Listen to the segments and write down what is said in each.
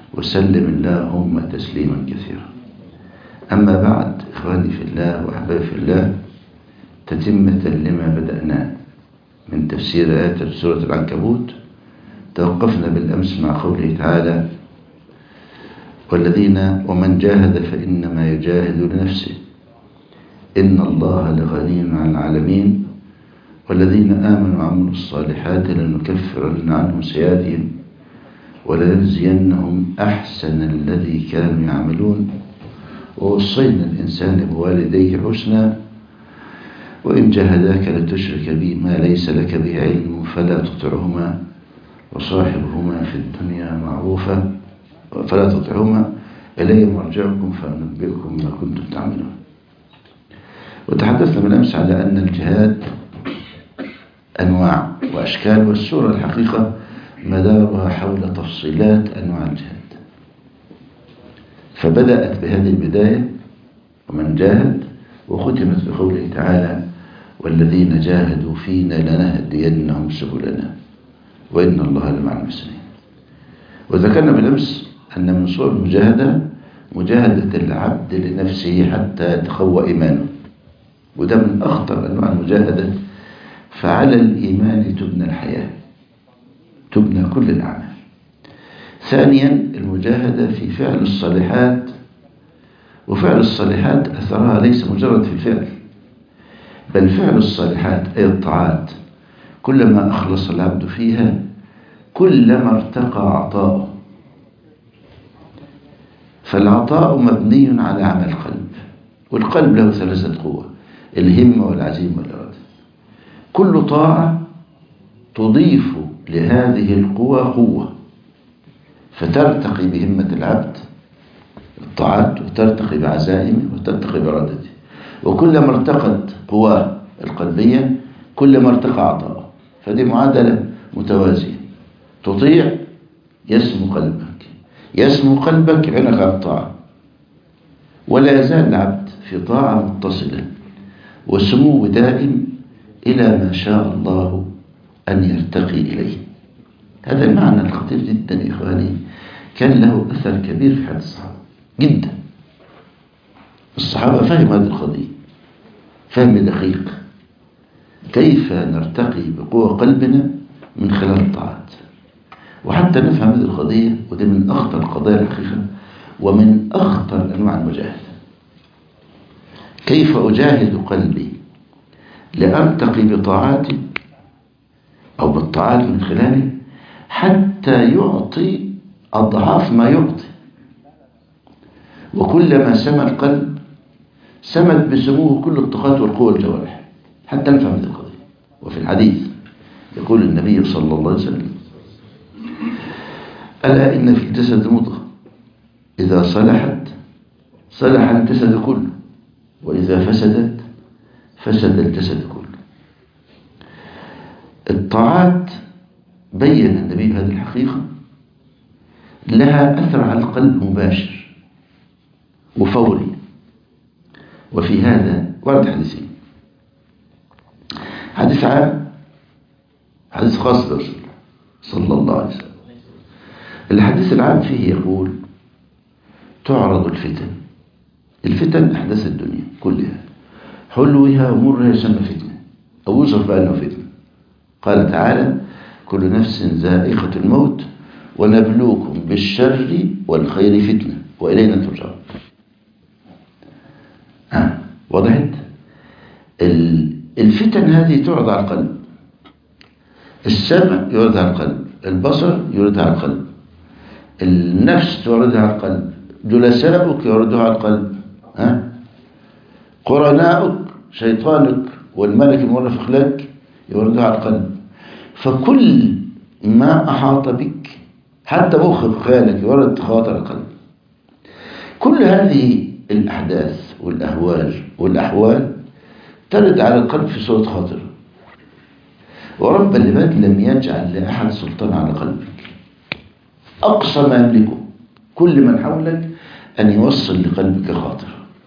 وسلم اللهم تسليما كثيرا أما بعد إخواني في الله وأحبابي في الله تتمة لما بدأناه من تفسير آيات سورة العنكبوت توقفنا بالأمس مع قوله تعالى والذين ومن جاهد فإنما يجاهد لنفسه إن الله لغني عن العالمين والذين آمنوا وعملوا الصالحات لنكفرن عنهم سيئاتهم ولنجزينهم أحسن الذي كانوا يعملون ووصينا الإنسان بوالديه حسنا وإن جاهداك لتشرك بي ما ليس لك به علم فلا تطعهما وصاحبهما في الدنيا معروفا فلا تطعهما إلي مرجعكم فأنبئكم ما كنتم تعملون وتحدثنا بالأمس على أن الجهاد أنواع وأشكال والسورة الحقيقة مدارها حول تفصيلات أنواع الجهاد فبدأت بهذه البداية ومن جاهد وختمت بقوله تعالى والذين جاهدوا فينا لنهدينهم سبلنا وإن الله لمع المحسنين وذكرنا بالأمس أن من صور المجاهدة مجاهدة العبد لنفسه حتى يتقوى إيمانه وده من أخطر أنواع المجاهدة فعلى الإيمان تبنى الحياة تبنى كل الأعمال ثانيا المجاهدة في فعل الصالحات وفعل الصالحات أثرها ليس مجرد في الفعل بل فعل الصالحات أي الطاعات كلما أخلص العبد فيها كلما ارتقى عطاؤه فالعطاء مبني على عمل القلب والقلب له ثلاثة قوة الهمة والعزيمة والإرادة كل طاعة تضيف لهذه القوى قوة فترتقي بهمة العبد الطاعات وترتقي بعزائمه وترتقي بإرادته وكلما ارتقت قواه القلبية كلما ارتقى عطاؤه فدي معادلة متوازية تطيع يسمو قلبك يسمو قلبك عينك على الطاعة ولا يزال العبد في طاعة متصلة وسمو دائم إلى ما شاء الله أن يرتقي إليه هذا المعنى الخطير جدا يا إخواني كان له أثر كبير في حياة الصحابة جدا الصحابة فهموا هذه القضية فهم دقيق كيف نرتقي بقوة قلبنا من خلال الطاعات وحتى نفهم هذه القضية ودي من أخطر القضايا الحقيقة ومن أخطر أنواع المجاهدة كيف أجاهد قلبي لأرتقي بطاعاتي أو بالطاعات من خلاله حتى يعطي أضعاف ما يعطي وكلما سمى القلب سمت بسموه كل الطاقات والقوى الجوارح حتى نفهم هذه القضية وفي الحديث يقول النبي صلى الله عليه وسلم ألا إن في الجسد مضغة إذا صلحت صلح الجسد كله وإذا فسدت فسد الجسد كله الطاعات بين النبي هذه الحقيقة لها أثر على القلب مباشر وفوري وفي هذا ورد حديثين حديث عام حديث خاص برسول صلى الله عليه وسلم الحديث العام فيه يقول تعرض الفتن الفتن أحداث الدنيا كلها حلوها ومرها يسمى فتنة أو يوصف بأنه فتنة قال تعالى كل نفس ذائقة الموت ونبلوكم بالشر والخير فتنة وإلينا ترجعون آه. وضحت الفتن هذه تعرض على القلب السمع يعرض على القلب البصر يعرض على القلب النفس تعرضها على القلب جلساؤك يعرضها على القلب ها قرناؤك شيطانك والملك المرفق لك يعرضها على القلب فكل ما أحاط بك حتى مخك خيالك يورد خواطر القلب كل هذه الأحداث والأهوال والأحوال ترد على القلب في صورة خاطر ورب العباد لم يجعل لأحد سلطان على قلبك أقصى ما يملكه كل من حولك أن يوصل لقلبك خاطر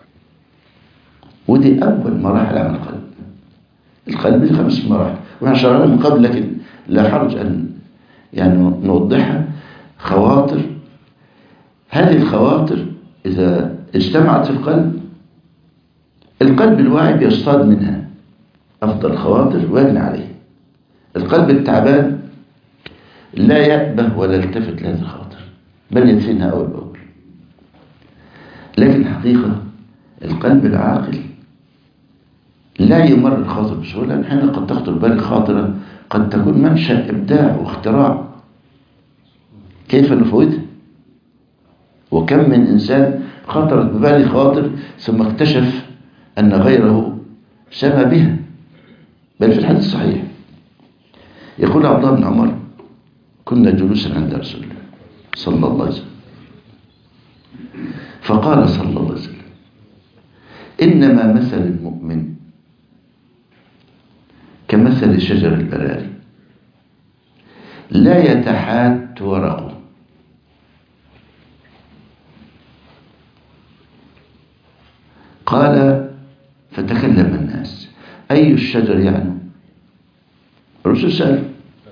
ودي أول مراحل عمل القلب القلب دي خمس مراحل واحنا شرحنا من قبل لكن لا حرج أن يعني نوضحها خواطر هذه الخواطر إذا اجتمعت في القلب القلب الواعي بيصطاد منها أفضل الخواطر ويجني عليه القلب التعبان لا يأبه ولا يلتفت لهذه الخواطر بل يدفنها أول بأول لكن حقيقة القلب العاقل لا يمر الخاطر بسهولة أحيانا قد تخطر بالك خاطرة قد تكون منشأ إبداع واختراع كيف نفوتها وكم من إنسان خطرت ببالي خاطر ثم اكتشف أن غيره سمى بها بل في الحديث الصحيح يقول عبد الله بن عمر كنا جلوسا عند رسول الله صلى الله عليه وسلم فقال صلى الله عليه وسلم إنما مثل المؤمن كمثل شجر البراري لا يتحات ورقه قال فتكلم الناس أي الشجر يعني الرسول سأل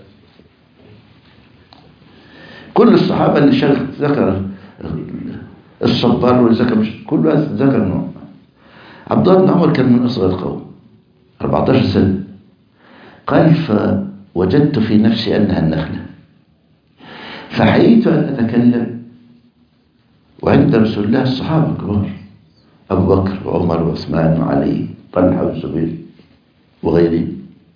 كل الصحابة اللي شغل ذكر الصبار واللي ذكر مش كل واحد ذكر نوع عبد الله بن عمر كان من أصغر القوم 14 سنة قال فوجدت في نفسي أنها النخلة فحييت أن أتكلم وعند رسول الله الصحابة الكبار أبو بكر وعمر وعثمان وعلي طلحة والزبير وغيرهم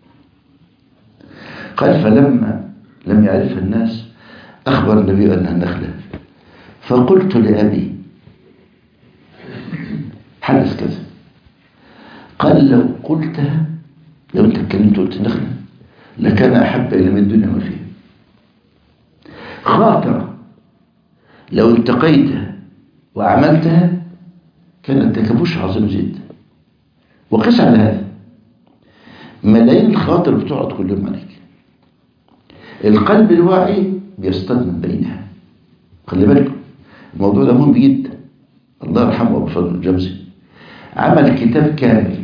قال فلما لم يعرفها الناس أخبر النبي أنها نخلة فقلت لأبي حدث كذا قال لو قلتها لو أنت اتكلمت قلت نخلة لكان أحب إلى من الدنيا ما فيها خاطرة لو التقيتها وعملتها كانت تكبوش عظيم جدا وقس على هذا ملايين الخاطر بتقعد كل يوم عليك القلب الواعي بيصطاد من بينها خلي بالكم الموضوع ده مهم جدا الله يرحمه ابو فضل الجوزي عمل كتاب كامل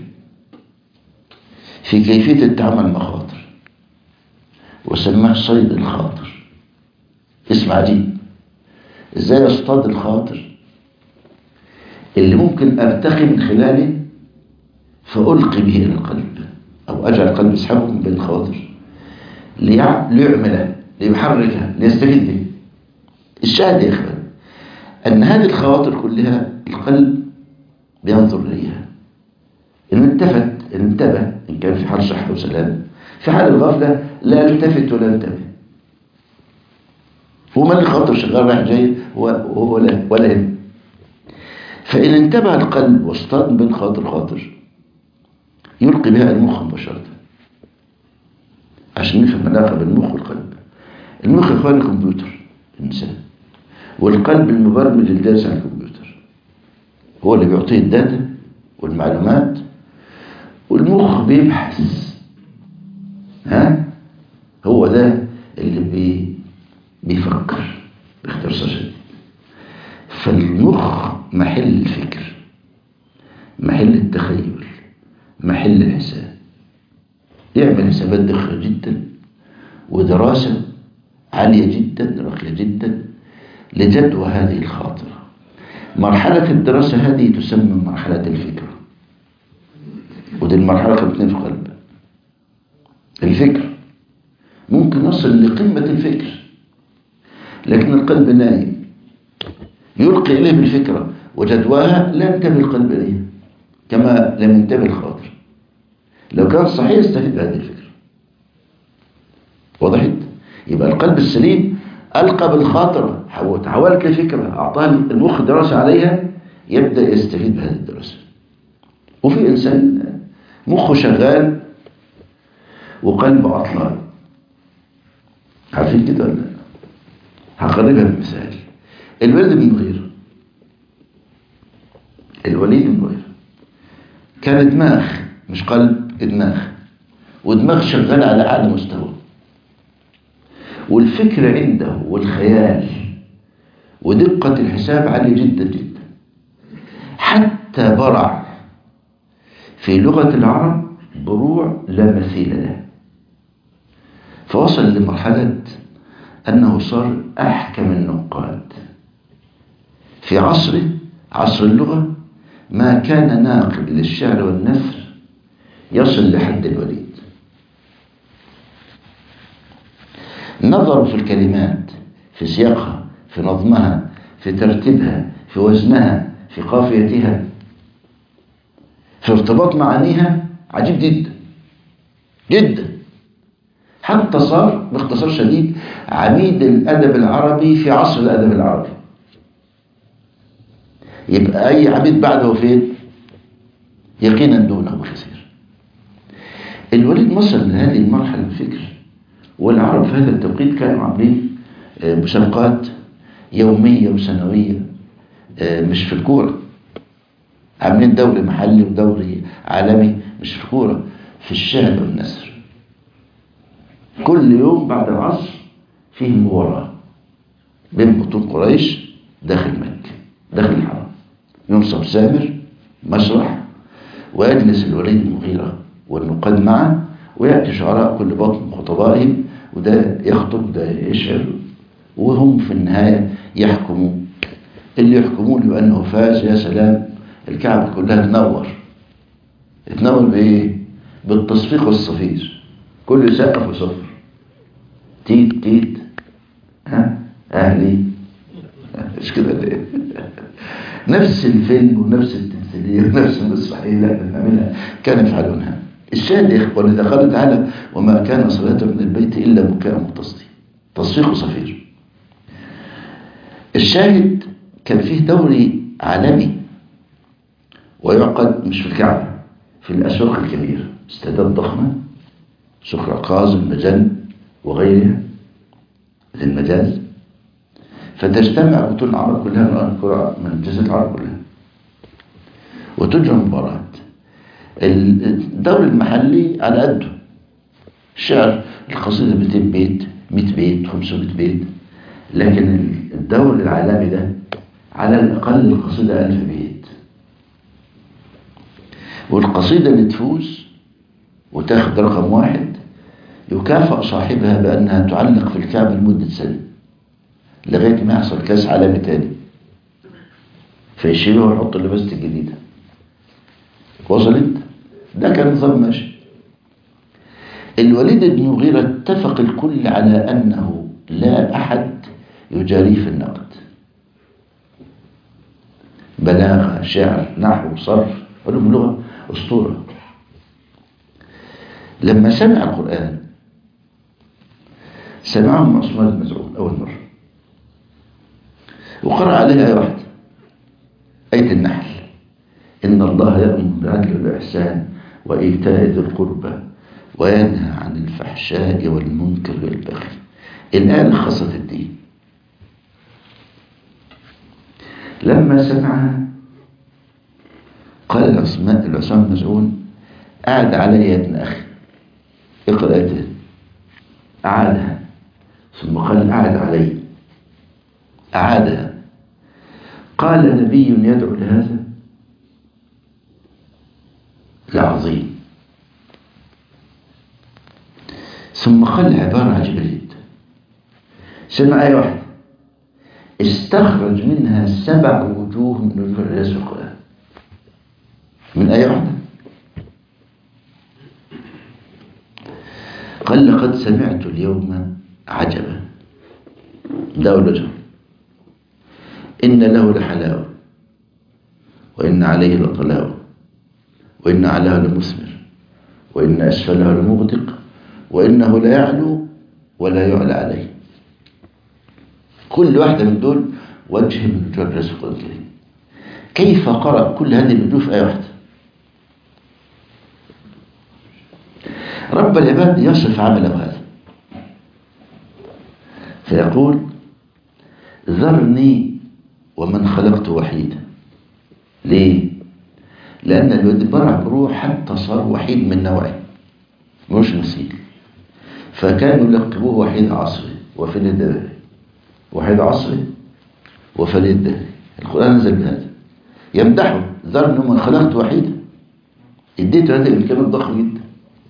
في كيفية التعامل مع خاطر وسماه صيد الخاطر اسم عجيب ازاي اصطاد الخاطر اللي ممكن ارتقي من خلاله فألقي به إلى القلب أو أجعل القلب يسحبه من بين الخواطر ليعمله ليحركها ليستفيد به الشاهد يا إخوان أن هذه الخواطر كلها القلب بينظر إليها إن التفت إن انتبه إن كان في حال صحة وسلام في حال الغفلة لا يلتفت ولا ينتبه هو من الخاطر شغال رايح جاي وهو ولا ولا هم فإن انتبه القلب واصطاد بين خاطر خاطر يلقي بها المخ مباشرة عشان نفهم العلاقة بين المخ والقلب المخ إخوان الكمبيوتر الإنسان والقلب المبرمج الدارس على الكمبيوتر هو اللي بيعطيه الداتا والمعلومات والمخ بيبحث ها هو ده اللي بي بيفكر باختصار شديد فالمخ محل الفكر محل التخيل محل الحساب يعمل حسابات دقيقة جدا ودراسة عالية جدا راقية جدا لجدوى هذه الخاطرة مرحلة الدراسة هذه تسمى مرحلة الفكرة ودي المرحلة رقم اثنين في القلب الفكر ممكن نصل لقمة الفكر لكن القلب نايم يلقي إليه بالفكرة وجدواها لا ينتبه القلب إليها كما لم ينتبه الخاطر لو كان صحيح يستفيد بهذه الفكرة وضحت يبقى القلب السليم ألقى بالخاطرة تحولت لفكرة أعطاه المخ دراسة عليها يبدأ يستفيد بهذه الدراسة وفي إنسان مخه شغال وقلبه عطلان عارفين كده ولا هقربها بمثال الولد بن مغيرة الوليد بن مغيرة كان دماغ مش قلب دماغ ودماغ شغال على أعلى مستوى والفكر عنده والخيال ودقة الحساب عالية جدا جدا حتى برع في لغة العرب بروع لا مثيل له فوصل لمرحلة أنه صار أحكم النقاد في عصره عصر اللغة ما كان ناقل للشعر والنثر يصل لحد الوليد نظروا في الكلمات في سياقها في نظمها في ترتيبها في وزنها في قافيتها في ارتباط معانيها عجيب جدا جدا حتى صار باختصار شديد عميد الأدب العربي في عصر الأدب العربي يبقى أي عميد بعده فين يقينا دونه بكثير الوليد وصل لهذه المرحلة الفكر والعرب في هذا التوقيت كانوا عاملين مسابقات يومية وسنوية مش في الكورة عاملين دوري محلي ودوري عالمي مش في الكورة في الشعر والنثر كل يوم بعد العصر فيه مباراة بين بطون قريش داخل مكة داخل الحرم ينصب سامر مسرح ويجلس الوليد المغيرة والنقاد معه ويأتي شعراء كل بطن خطبائهم وده يخطب ده يشعر وهم في النهاية يحكموا اللي يحكمون بأنه فاز يا سلام الكعبة كلها تنور تنور بإيه؟ بالتصفيق والصفير كله يسقف وصفر تيت تيت ها أهلي مش كده ليه نفس الفيلم ونفس التمثيلية ونفس المسرحية اللي احنا بنعملها كانوا يفعلونها الشاهد يا اخواني ده قال تعالى وما كان صلاة من البيت إلا بكاء وتصديق تصفيق وصفير الشاهد كان فيه دوري عالمي ويعقد مش في الكعبة في الأسواق الكبيرة استادات ضخمة سوق عكاظ المجن وغيرها للمجاز فتجتمع بطول العرب كلها من جزيرة العرب كلها وتجرى مباراه الدوري المحلي على قده الشعر القصيدة 200 بيت 100 بيت 500 بيت لكن الدوري العالمي ده على الأقل القصيدة 1000 بيت والقصيدة اللي تفوز وتاخد رقم واحد يكافئ صاحبها بأنها تعلق في الكعبة لمدة سنة لغاية ما يحصل كاس عالمي تاني فيشيلوها ويحطوا اللباسة الجديدة وصلت ده كان نظام ماشي الوليد بن مغيرة اتفق الكل على أنه لا أحد يجاريه في النقد بلاغة شعر نحو صرف علوم لغة أسطورة لما سمع القرآن سمعه من عثمان المزعون أول مرة وقرأ عليها آية واحدة آية النحل إن الله يأمر بالعدل والإحسان وإيتاء ذي القربى وينهى عن الفحشاء والمنكر والبغي الآية لخصت الدين لما سمعها قال العثمان العثمان المزعون أعد علي يا ابن أخي اقرأ آية أعادها ثم قال أعد علي أعادها قال نبي يدعو لهذا العظيم ثم قال عبارة عجيبة جدا سمع آية واحدة استخرج منها سبع وجوه من وجوه الإعجاز في القرآن من آية واحدة قال لقد سمعت اليوم عجبا ده الوجه إن له لحلاوة وإن عليه لطلاوة وإن أعلاه لمثمر وإن أسفله لمغدق وإنه لا يعلو ولا يعلى عليه كل واحدة من دول وجه من وجوه الرزق الكريم كيف قرأ كل هذه الوجوه في آية واحدة رب العباد يصف عمله هذا فيقول ذرني ومن خلقت وحيدا ليه لأن الواد برع بروح حتى صار وحيد من نوعه مش مثيل فكانوا يلقبوه وحيد عصري وفريد دهري وحيد عصري وفريد دهري القرآن نزل بهذا يمدحه ذرني ومن خلقت وحيدا اديته هذه الكلمة ضخمة جدا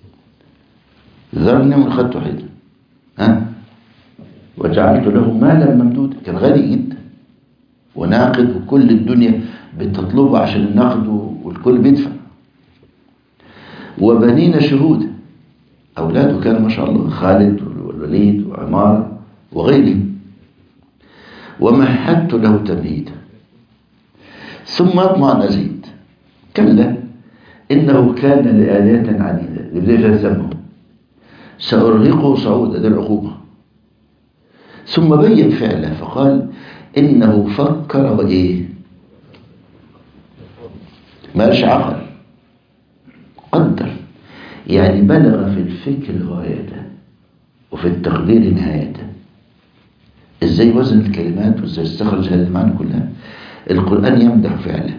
ذرني ومن خلقت وحيدا ها وجعلت له مالا ممدودا كان غني جدا وناقد وكل الدنيا بتطلبه عشان النقد والكل بيدفع وبنين شهود أولاده كانوا ما شاء الله خالد والوليد وعمار وغيرهم ومهدت له تمهيدا ثم أطمع أن أزيد كلا إنه كان لآلية عنيدة لبداية ذنبه سأرهقه صعودا هذه العقوبة ثم بين فعله فقال إنه فكر وإيه ماش عقل قدر يعني بلغ في الفكر غايته وفي التقدير نهايته ازاي وزن الكلمات وازاي استخرج هذه المعاني كلها القرآن يمدح فعله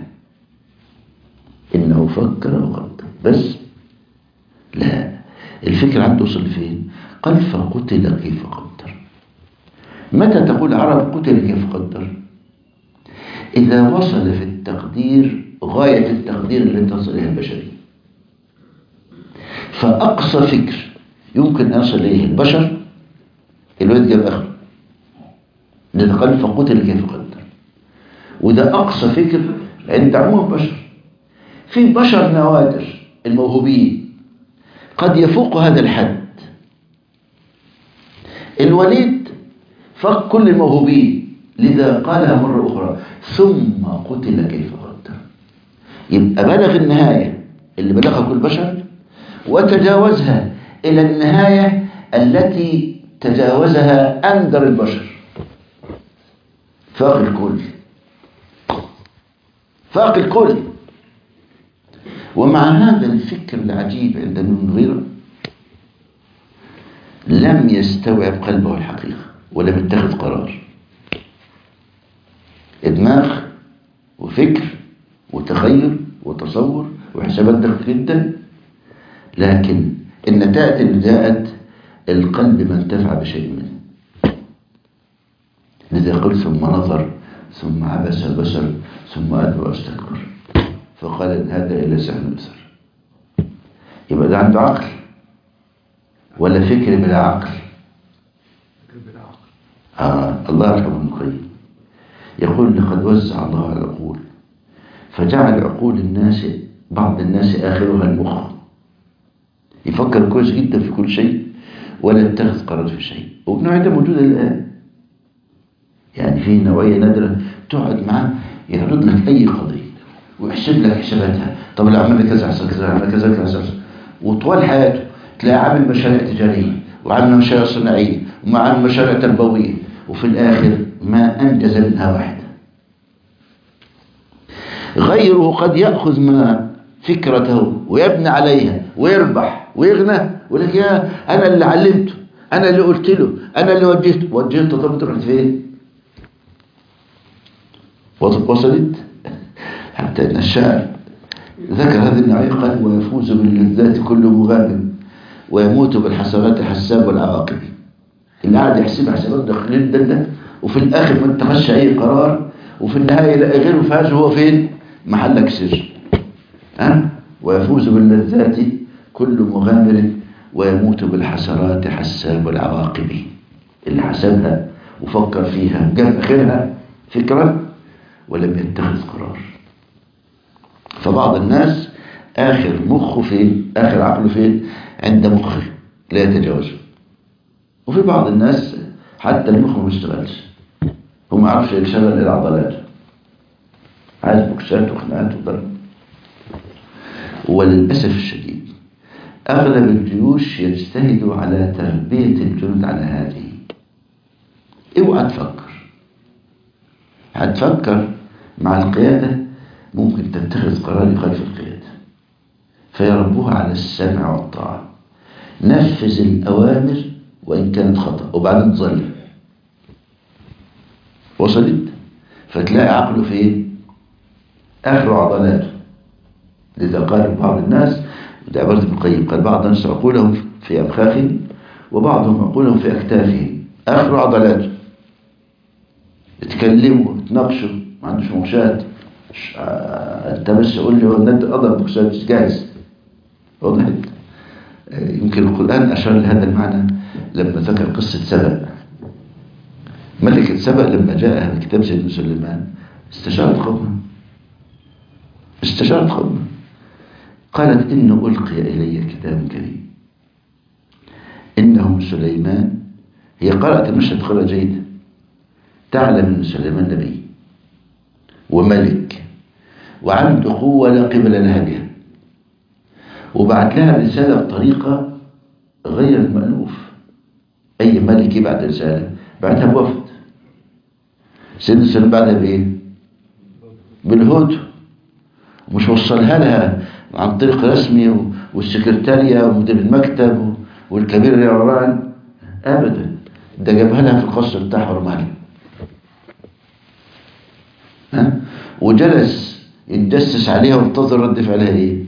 إنه فكر وقدر بس لا الفكر عنده وصل فين قال فقتل كيف قدر متى تقول عرب قتل كيف قدر إذا وصل في التقدير غاية التقدير اللي تصل إليها البشرية فأقصى فكر يمكن أن يصل إليه البشر الواد جاب آخره ده قال فقتل كيف قدر وده أقصى فكر عند عموم البشر في بشر نوادر الموهوبين قد يفوق هذا الحد الوليد فاق كل الموهوبين لذا قالها مرة أخرى ثم قتل كيف قدر يبقى بلغ النهاية اللي بلغها كل بشر وتجاوزها إلى النهاية التي تجاوزها أندر البشر فاق الكل فاق الكل ومع هذا الفكر العجيب عند المغيرة لم يستوعب قلبه الحقيقة ولم يتخذ قرار دماغ وفكر وتخيل وتصور وحسابات دقيقة جدا لكن النتائج اللي جاءت القلب ما انتفع بشيء منه لذا قل ثم نظر ثم عبس البشر ثم أدبر واستكبر فقال إن هذا إلا سحر يسر يبقى ده عنده عقل ولا فكر بلا عقل آه الله يرحمه ابن القيم يقول لقد وزع الله على العقول فجعل عقول الناس بعض الناس آخرها المخ يفكر كويس جدا في كل شيء ولا يتخذ قرار في شيء والنوع ده موجود الآن يعني في نوعية نادرة تقعد معاه يعرض لك أي قضية ويحسب لك حساباتها طب لو عمل كذا حصل كذا عمل كذا كذا حصل وطوال حياته تلاقي عامل مشاريع تجارية وعامل مشاريع صناعية وعامل مشاريع تربوية وفي الآخر ما أنجز منها واحدة غيره قد يأخذ ما فكرته ويبني عليها ويربح ويغنى ويقول لك يا أنا اللي علمته أنا اللي قلت له أنا اللي وجهته وجهته طب أنت رحت فين؟ وصلت حتى أن الشاعر ذكر هذه النوعية قال ويفوز باللذات كل مغامر ويموت بالحسرات حساب والعواقب اللي قاعد يحسب حسابات داخلين جدا ده وفي الآخر ما اتخذش أي قرار وفي النهاية يلاقي غيره فاز هو فين؟ محلك سر أه؟ ويفوز باللذات كل مغامر ويموت بالحسرات حساب العواقب اللي حسبها وفكر فيها جاب آخرها فكرة ولم يتخذ قرار فبعض الناس آخر مخه فين آخر عقله فين عند مخه لا يتجاوزه وفي بعض الناس حتى المخ ما بيشتغلش هو ما يعرفش يشغل إلى عضلاته عايز بوكسات وخناقات وضرب وللأسف الشديد أغلب الجيوش يجتهد على تربية الجنود على هذه اوعى تفكر هتفكر مع القيادة ممكن تتخذ قرار يخالف القيادة فيربوها على السمع والطاعة نفذ الأوامر وإن كانت خطأ وبعدين تظل وصلت فتلاقي عقله فين آخر عضلاته لذا قال بعض الناس ده عبارة ابن القيم قال بعض الناس عقولهم في أمخاخهم وبعضهم عقولهم في أكتافهم آخر عضلاته يتكلموا يتناقشوا ما عندوش مناقشات انت بس قول لي هو النت اضرب بوكسات جاهز واضح يمكن القرآن أشار لهذا المعنى لما ذكر قصة سبأ ملكة سبأ لما جاءها كتاب سيدنا سليمان استشارت قومها استشارت قومها قالت إن ألقي إلي كتاب كريم إنه من سليمان هي قرأت المشهد قراءة جيدة تعلم أن سليمان نبي وملك وعنده قوة لا قبل لها بها وبعت لها رسالة بطريقة غير المألوف أي ملك يبعت رسالة بعتها بوفد سيدنا سليمان بعتها بإيه؟ بالهدى مش وصلها لها عن طريق رسمي والسكرتارية ومدير المكتب والكبير الإعران أبدا ده جابها لها في القصر بتاعها ورمالها ها وجلس يتجسس عليها وانتظر رد فعلها ايه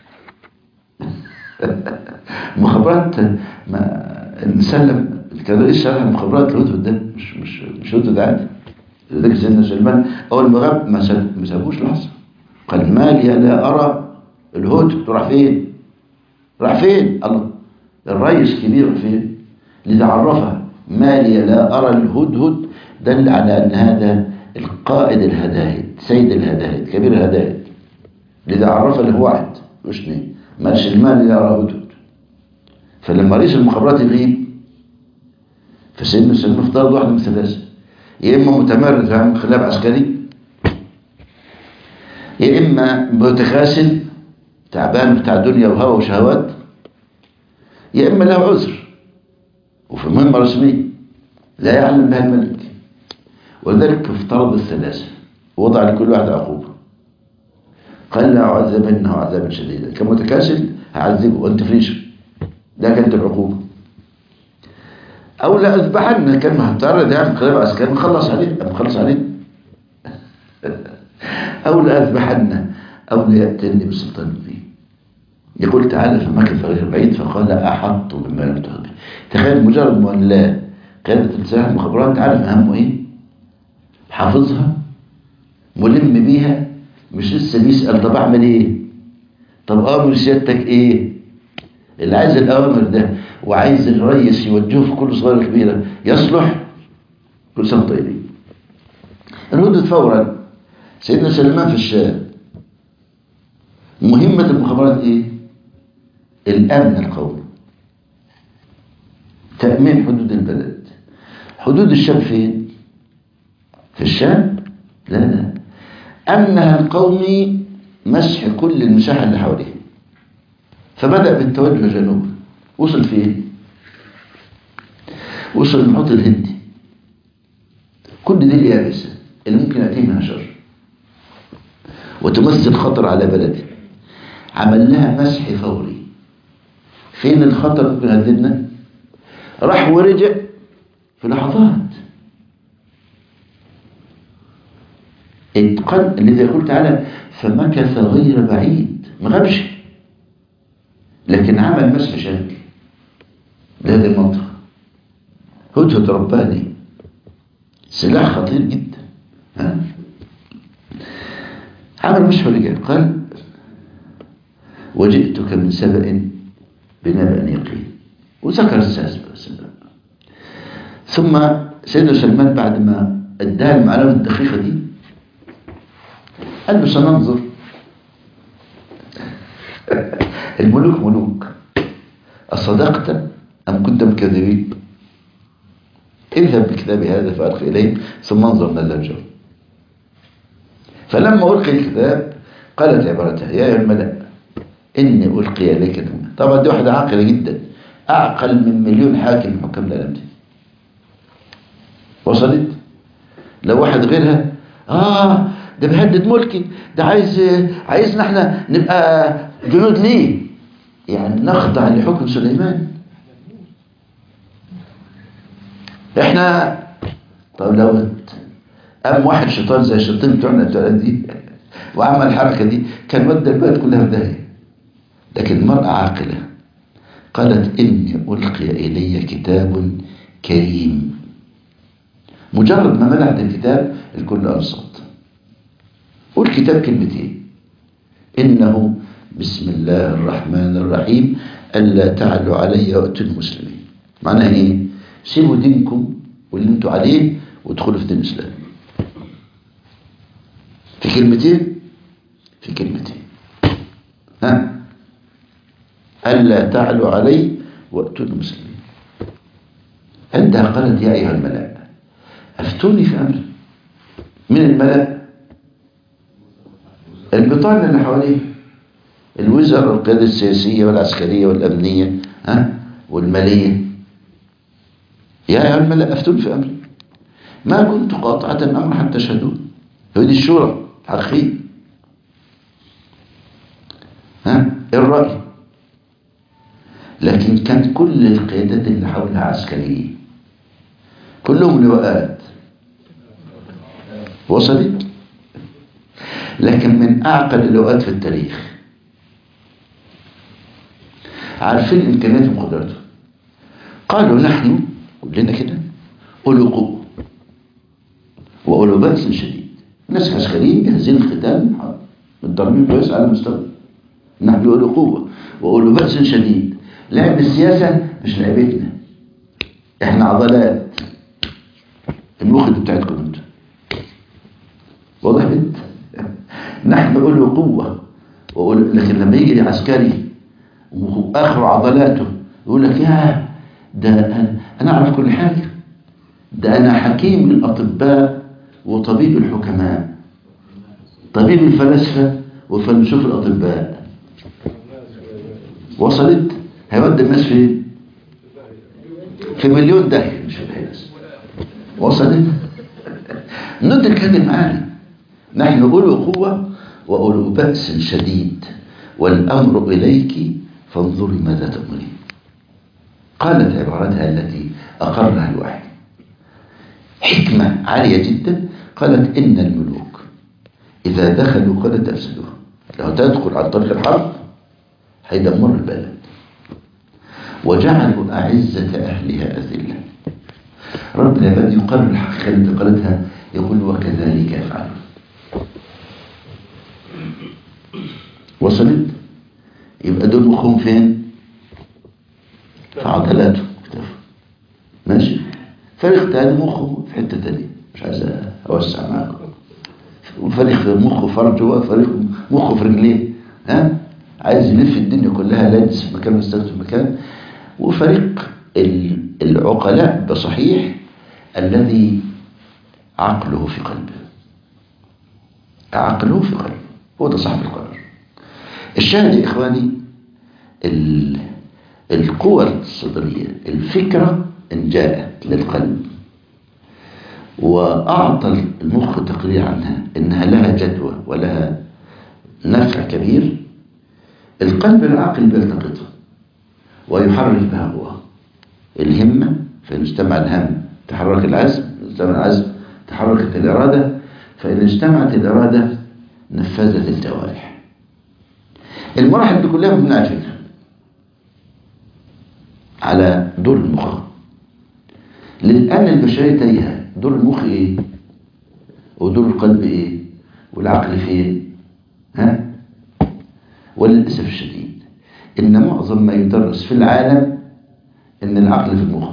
مخابرات ما نسلم كان رئيس شرح المخابرات الهدهد ده مش مش مش هدهد عادي لذلك سيدنا سلمان اول ما غاب ما ساب- ما سابوش لحظه قال ما لي لا ارى الهدهد راح فين راح فين الله الرئيس كبير راح فين لذا عرفها ما لي لا ارى الهدهد دل على ان هذا القائد الهداهد سيد الهداهد كبير الهداهد لذا عرفها اللي هو واحد مش اثنين مالش المال لا ارى هدهد فلما رئيس المخابرات يغيب فسيدنا سلمان افترض واحد من ثلاثه يا اما متمرد في انقلاب عسكري يا اما متخاسل تعبان بتاع دنيا وهوى وشهوات يا اما له عذر وفي مهمه رسميه لا يعلم بها الملك ولذلك افترض الثلاثه وضع لكل واحد عقوبه قال لا أعذبنه عذابا شديدا كان متكاسل هعذبه وانت فيش ده كانت العقوبه او لا اذبحن كان مهترد يعني انقلاب عسكري نخلص عليه نخلص عليه او لا اذبحن او لا ياتيني بسلطان مبين يقول تعالى فمكث غير بعيد فقال احط بما لم تحط به تخيل مجرد ما لا قياده السلاح المخابرات عارف اهمه ايه حافظها ملم بيها مش لسه بيسال طب اعمل ايه طب امر سيادتك ايه اللي عايز الاوامر ده وعايز الرئيس يوجهه في كل صغيره كبيره يصلح كل سنه وأنتم طيبين الهدد فورا سيدنا سلمان في الشام مهمة المخابرات ايه الامن القومي تأمين حدود البلد حدود الشام فين في الشام لا لا امنها القومي مسح كل المساحة اللي حواليه فبدأ بالتوجه جنوبا وصل فين وصل المحيط الهندي كل دي اليابسة اللي ممكن يأتيه منها شر وتمثل خطر على بلده عمل لها مسح فوري فين الخطر ممكن يهددنا راح ورجع في لحظات اتقن الذي يقول تعالى فمكث غير بعيد ما غابش لكن عمل مسح شامل لهذه المنطقة هدهد رباني سلاح خطير جدا ها؟ عمل مسح ورجال قال وجئتك من سبأ بنبأ يقين وذكر الساسبة ثم سيدنا سلمان بعد ما اداها المعلومة الدقيقة دي قال له سننظر الملوك ملوك أصدقت أم كنت مكذبين اذهب بكتابي هذا فألق إليه ثم انظر ما الجو فلما ألقي الكتاب قالت عبارتها يا أيها الملأ إني ألقي إليك كتاب طبعا دي واحدة عاقلة جدا أعقل من مليون حاكم من حكام العالم دي وصلت لو واحد غيرها آه ده بيهدد ملكي ده عايز عايزنا احنا نبقى جنود ليه يعني نخضع لحكم سليمان احنا طب لو قام واحد شيطان زي الشيطان بتوعنا بتوع دي وعمل الحركه دي كان ودى البلد كلها في داهيه لكن المرأة عاقلة قالت إني ألقي إلي كتاب كريم مجرد ما منعت الكتاب الكل أنصت والكتاب كلمتين إنه بسم الله الرحمن الرحيم ألا تعلوا علي وأتوا المسلمين معناها إيه سيبوا دينكم واللي انتوا عليه وادخلوا في دين الإسلام في كلمتين في كلمتين ها ألا تعلوا علي وأتوا المسلمين عندها قالت يا أيها الملأ أفتوني في أمري من الملأ البطانة اللي حواليه الوزراء والقيادة السياسية والعسكرية والأمنية ها والمالية يا أيها الملأ أفتوني في أمري ما كنت قاطعة الأمر حتى تشهدون هذه الشورى حقيقية ها الرأي لكن كان كل القيادات اللي حولها عسكرية كلهم لواءات وصلت لكن من أعقل اللواءات في التاريخ عارفين إمكانياتهم وقدراتهم قالوا نحن كلنا كده أولو قوة وأولو بأس شديد ناس عسكريين جاهزين الختام متدربين كويس على مستوى نحن أولو قوة وأولو بأس شديد لعب السياسة مش لعبتنا احنا عضلات المخ ده بتاعتكم انتوا واضح بنت نحن أولو قوة وأولو لكن لما يجي عسكري واخر عضلاته يقول لك يا ده انا أنا اعرف كل حاجه ده انا حكيم الاطباء وطبيب الحكماء طبيب الفلاسفه وفيلسوف الاطباء وصلت هيودي الناس فين في مليون داهيه مش في الحياس وصلت ندرك هذه المعاني نحن اولو قوه واولو باس شديد والامر اليك فانظري ماذا تأمرين قالت عبارتها التي أقرها الوحي حكمة عالية جدا قالت إن الملوك إذا دخلوا قالت أفسدوها لو تدخل عن طريق الحرب هيدمر البلد وجعلوا أعزة أهلها أذلة رب العباد يقرر الحقيقة التي قالتها يقول وكذلك يفعلون وصلت يبقى دول مخهم فين في عضلاته ماشي فريق تاني مخه في حتة تانية مش عايز أوسع معاكم وفريق مخه فرجه وفريق مخه في رجليه ها عايز يلف الدنيا كلها لادس في مكان ويستخدم في مكان وفريق العقلاء بصحيح الذي عقله في قلبه عقله في قلبه هو ده صاحب القرار الشاهد يا إخواني القوى الصدرية الفكرة إن جاءت للقلب وأعطى المخ تقرير عنها إنها لها جدوى ولها نفع كبير القلب العاقل بيلتقطها ويحرك بها قواه الهمة فإن اجتمع الهم تحرك العزم اجتمع العزم تحركت الإرادة فإن اجتمعت الإرادة نفذت الجوارح المراحل دي كلها مبنية على الفكرة على دور المخ للآن البشرية تايهة دور المخ ايه ودور القلب ايه والعقل فين ها وللأسف الشديد إن معظم ما يدرس في العالم إن العقل في المخ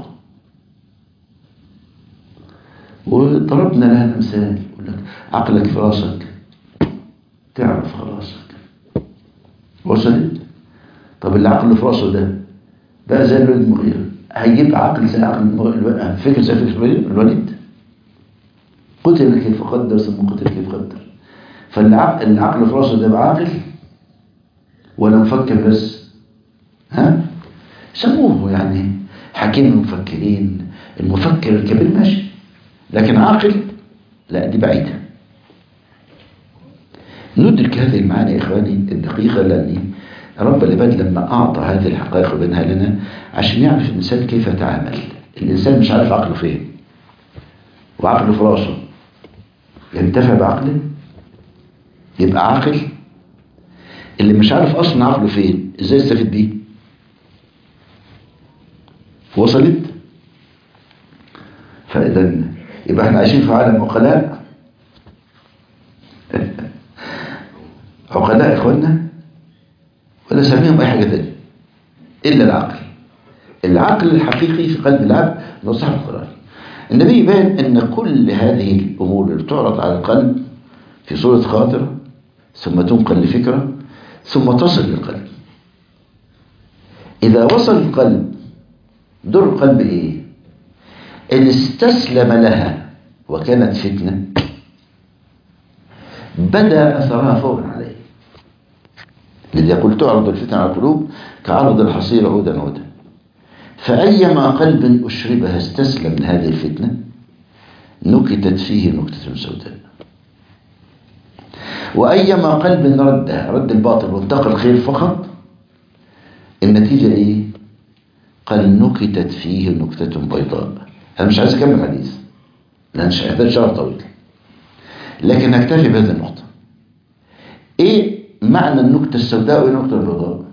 وضربنا لها الأمثال يقول لك عقلك في راسك تعرف خلاصك وصلت طب اللي عقله في راسه ده بقى زي الولد المغيرة هيجيب عقل زي عقل المغيرة فكر زي فكر الوليد قتل كيف قدر ثم قتل كيف قدر فالعقل العقل في راسه ده بقى عاقل ولا مفكر بس ها سموه يعني حكيم المفكرين المفكر الكبير ماشي لكن عاقل لا دي بعيدة ندرك هذه المعاني يا إخواني الدقيقة لأني رب العباد لما أعطى هذه الحقائق وبينها لنا عشان يعرف الإنسان كيف يتعامل الإنسان مش عارف عقله فين وعقله في راسه ينتفع بعقله يبقى عاقل اللي مش عارف أصلا عقله فين إزاي يستفيد بيه وصلت فإذا يبقى احنا عايشين في عالم عقلاء عقلاء يا اخوانا ولا سميهم اي حاجه ثانيه الا العقل العقل الحقيقي في قلب العبد هو صاحب القرار النبي يبين ان كل هذه الامور اللي تعرض على القلب في صورة خاطرة ثم تنقل لفكرة ثم تصل للقلب إذا وصل القلب دور القلب إيه إن استسلم لها وكانت فتنة بدأ أثرها فورا عليه الذي يقول تعرض الفتنة على القلوب كعرض الحصير عودا عودا فأيما قلب أشربها استسلم لهذه الفتنة نكتت فيه نكتة سوداء وأيما قلب ردها رد الباطل وانتقى الخير فقط النتيجة إيه؟ قال نكتت فيه نكتة بيضاء أنا مش عايز أكمل حديث لأن مش هيحتاج شهر طويل لكن هكتفي بهذه النقطة إيه معنى النكتة السوداء والنكتة البيضاء؟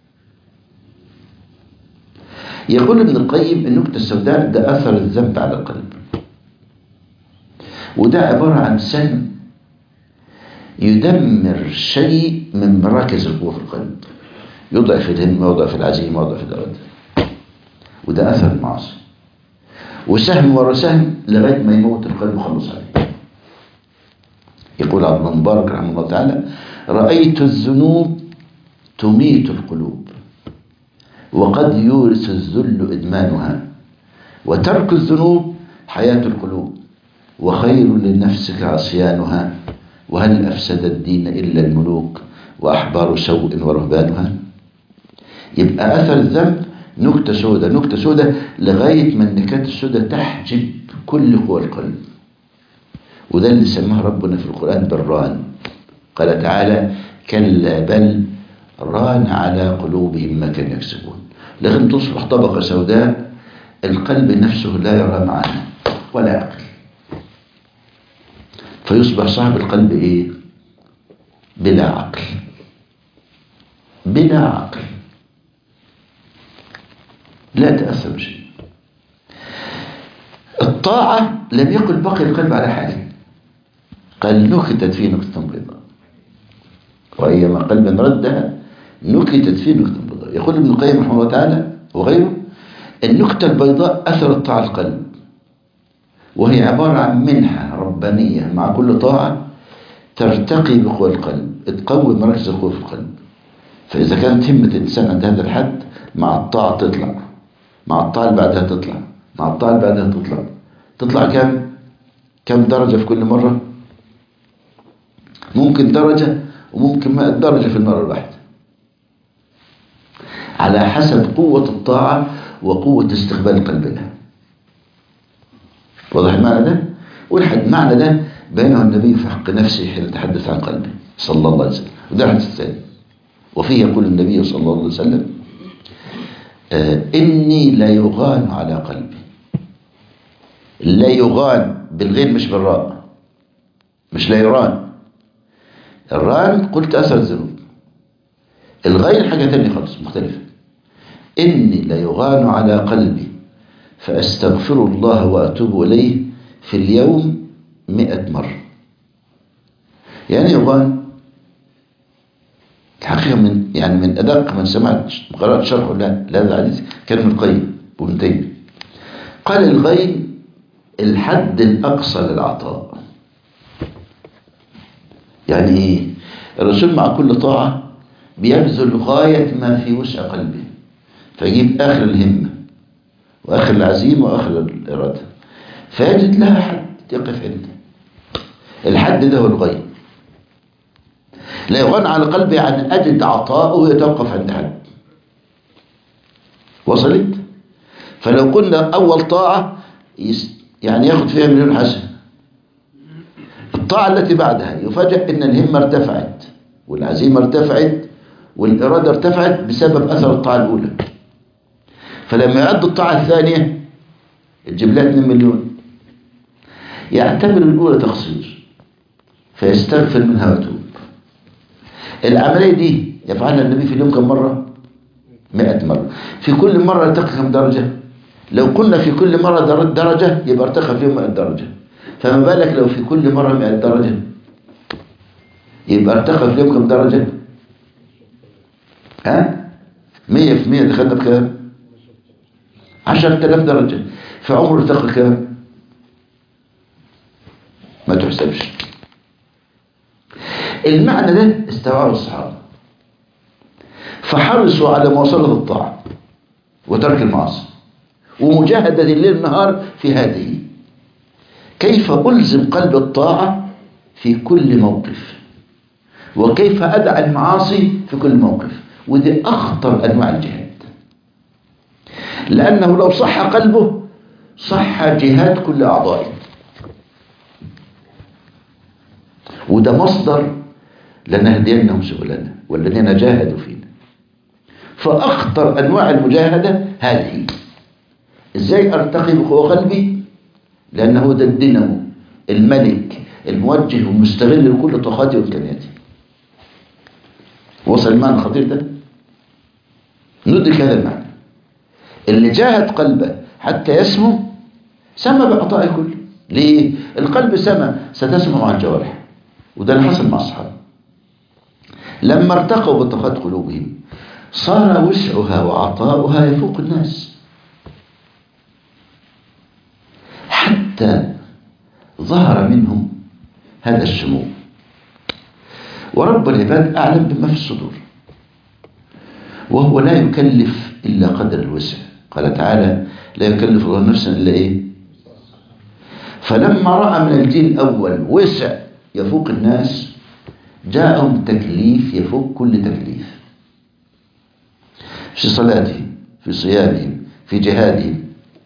يقول ابن القيم النكتة السوداء ده أثر الذنب على القلب وده عبارة عن سهم يدمر شيء من مراكز القوة في القلب يضعف الهمة يضعف العزيمة يضعف الإرادة وده أثر المعاصي وسهم ورا سهم لغاية ما يموت القلب وخلص عليه يقول عبد الله مبارك رحمه الله تعالى رأيت الذنوب تميت القلوب وقد يورث الذل إدمانها وترك الذنوب حياة القلوب وخير لنفسك عصيانها وهل أفسد الدين إلا الملوك وأحبار سوء ورهبانها يبقى أثر الذنب نكتة سودة نكتة سودة لغاية ما النكات السودة تحجب كل قوى القلب وده اللي سماه ربنا في القرآن بالران قال تعالى كلا بل ران على قلوبهم ما كانوا يكسبون لكن تصبح طبقة سوداء القلب نفسه لا يرى معنا ولا عقل فيصبح صاحب القلب ايه بلا عقل بلا عقل لا تأثر بشيء الطاعة لم يقل بقي القلب على حاله قال نكتت فيه نكتة بيضاء وأيما قلب ردها نكتت فيه نكتة بيضاء يقول ابن القيم رحمه الله تعالى وغيره النكتة البيضاء أثر الطاعة القلب وهي عبارة عن منحة ربانية مع كل طاعة ترتقي بقوى القلب تقوي مراكز القوة في القلب فإذا كانت همة الإنسان عند هذا الحد مع الطاعة تطلع مع الطاعة اللي بعدها تطلع مع الطاعة اللي بعدها تطلع تطلع كم كم درجة في كل مرة ممكن درجة وممكن مئة درجة في المرة الواحدة على حسب قوة الطاعة وقوة استقبال القلب لها واضح المعنى ده والمعنى ده بينه النبي في حق نفسه حين يتحدث عن قلبه صلى الله عليه وسلم وده الحديث الثاني وفيه يقول النبي صلى الله عليه وسلم آه إني لا يغان على قلبي لا يغان بالغين مش بالراء مش لا يران الران قلت أثر الذنوب الغين حاجة تانية خالص مختلفة إني لا يغان على قلبي فأستغفر الله وأتوب إليه في اليوم مئة مرة يعني يغان الحقيقة من يعني من أدق من سمعت قرأت شرحه لهذا الحديث كان ابن القيم وابن تيمية قال الغين الحد الأقصى للعطاء يعني إيه الرسول مع كل طاعة بيبذل غاية ما في وسع قلبه فيجيب آخر الهمة وآخر العزيمة وآخر الإرادة فيجد لها حد يقف عنده الحد ده هو الغيب لا يغن على قلبي عن أجد عطاءه يتوقف عند حد وصلت فلو قلنا أول طاعة يعني ياخد فيها مليون حسنة الطاعة التي بعدها يفاجأ أن الهمة ارتفعت والعزيمة ارتفعت والإرادة ارتفعت بسبب أثر الطاعة الأولى فلما يعد الطاعة الثانية تجيب لها 2 مليون يعتبر الأولى تقصير فيستغفر منها ويتوب العملية دي يفعلها النبي في اليوم كم مرة 100 مرة في كل مرة ارتقى كم درجة لو قلنا في كل مرة درجة يبقى ارتقى في يوم 100 درجة فما بالك لو في كل مرة 100 درجة يبقى ارتقى في اليوم كم درجة ها 100 في 100 دخلنا بكام 10000 درجة في عمره ارتقى كام ما تحسبش المعنى ده استوعبه الصحابة فحرصوا على مواصلة الطاعة وترك المعاصي ومجاهدة الليل والنهار في هذه كيف ألزم قلب الطاعة في كل موقف وكيف أدع المعاصي في كل موقف ودي أخطر أنواع الجهاد لأنه لو صح قلبه صح جهاد كل أعضائه وده مصدر لنهدينهم سبلنا والذين جاهدوا فينا فأخطر أنواع المجاهدة هذه إزاي أرتقي بقوة قلبي لأنه ده الدينامو الملك الموجه والمستغل لكل طاقاتي وإمكانياتي وصل المعنى الخطير ده ندرك هذا المعنى اللي جاهد قلبه حتى يسمو سمى بعطاء كله ليه القلب سمى ستسمع مع الجوارح وده اللي حصل مع الصحابه لما ارتقوا بطاقات قلوبهم صار وسعها وعطاؤها يفوق الناس حتى ظهر منهم هذا السمو ورب العباد أعلم بما في الصدور وهو لا يكلف إلا قدر الوسع قال تعالى لا يكلف الله نفسا إلا إيه فلما رأى من الجيل الأول وسع يفوق الناس جاءهم تكليف يفوق كل تكليف في صلاتهم في صيامهم في جهادهم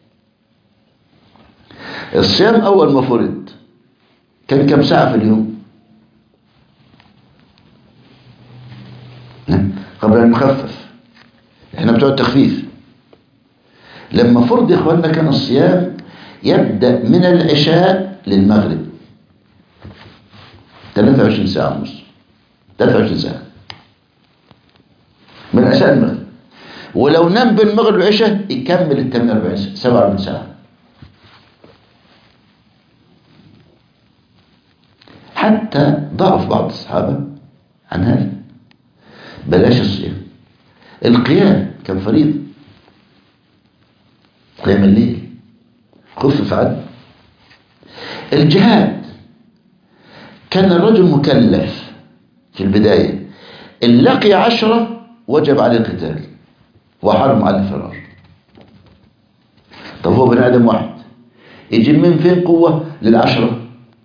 الصيام أول ما فرض كان كم ساعة في اليوم قبل المخفف احنا بتوع التخفيف لما فرض يا اخواننا كان الصيام يبدأ من العشاء للمغرب 23 ساعة ونص 23 ساعة من العشاء للمغرب ولو نام بين المغرب والعشاء يكمل ال 48 ساعة 47 ساعة حتى ضعف بعض الصحابة عن هذا بلاش الصيام القيام كان فريضة قيام الليل خفف عنه الجهاد كان الرجل مكلف في البداية إن لقي عشرة وجب عليه القتال وحرم على الفرار طب هو بني آدم واحد يجيب من فين قوة للعشرة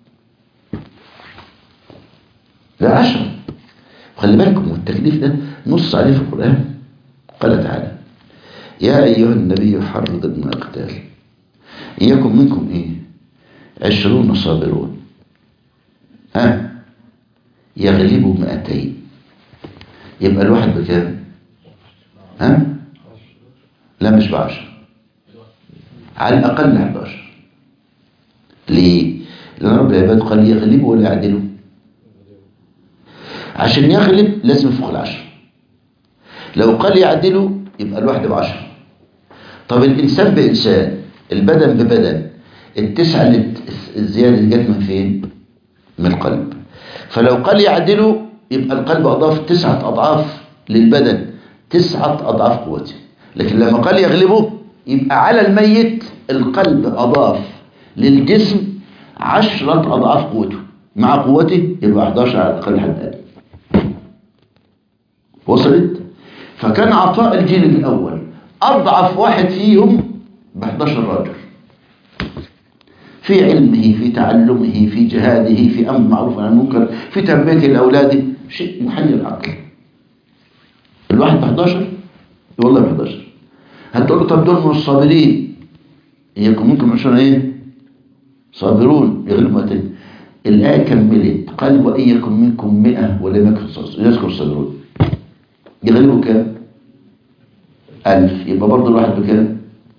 للعشرة خلي بالكم والتكليف ده نص عليه في القرآن قال تعالى يا أيها النبي حرض من القتال إن يكن منكم إيه عشرون صابرون ها يغلبوا مئتين يبقى الواحد بكام ها لا مش بعشر على الأقل 11 ليه لأن رب العباد قال يغلبوا ولا يعدلوا عشان يغلب لازم يفوق العشر لو قال يعدلوا يبقى الواحد بعشر طب الإنسان بإنسان البدن ببدن التسعة اللي الزيادة اللي جت من فين من القلب فلو قال يعدلوا يبقى القلب أضاف تسعة أضعاف للبدن تسعة أضعاف قوته لكن لما قال يغلبه يبقى على الميت القلب أضاف للجسم عشرة أضعاف قوته مع قوته يبقى 11 على الأقل حد أدنى وصلت فكان عطاء الجيل الأول أضعف واحد فيهم ب 11 راجل في علمه في تعلمه في جهاده في أمر معروف عن المنكر في تربيته لأولاده شيء محير العقل الواحد ب 11 والله ب 11 هتقول له طب دول من الصابرين يكون ممكن عشان ايه صابرون يغلبوا مئتين الآية كملت قال وإن يكن منكم مئة ولم يكن يذكر الصابرون يغلبوا كام ألف يبقى برضه الواحد بكام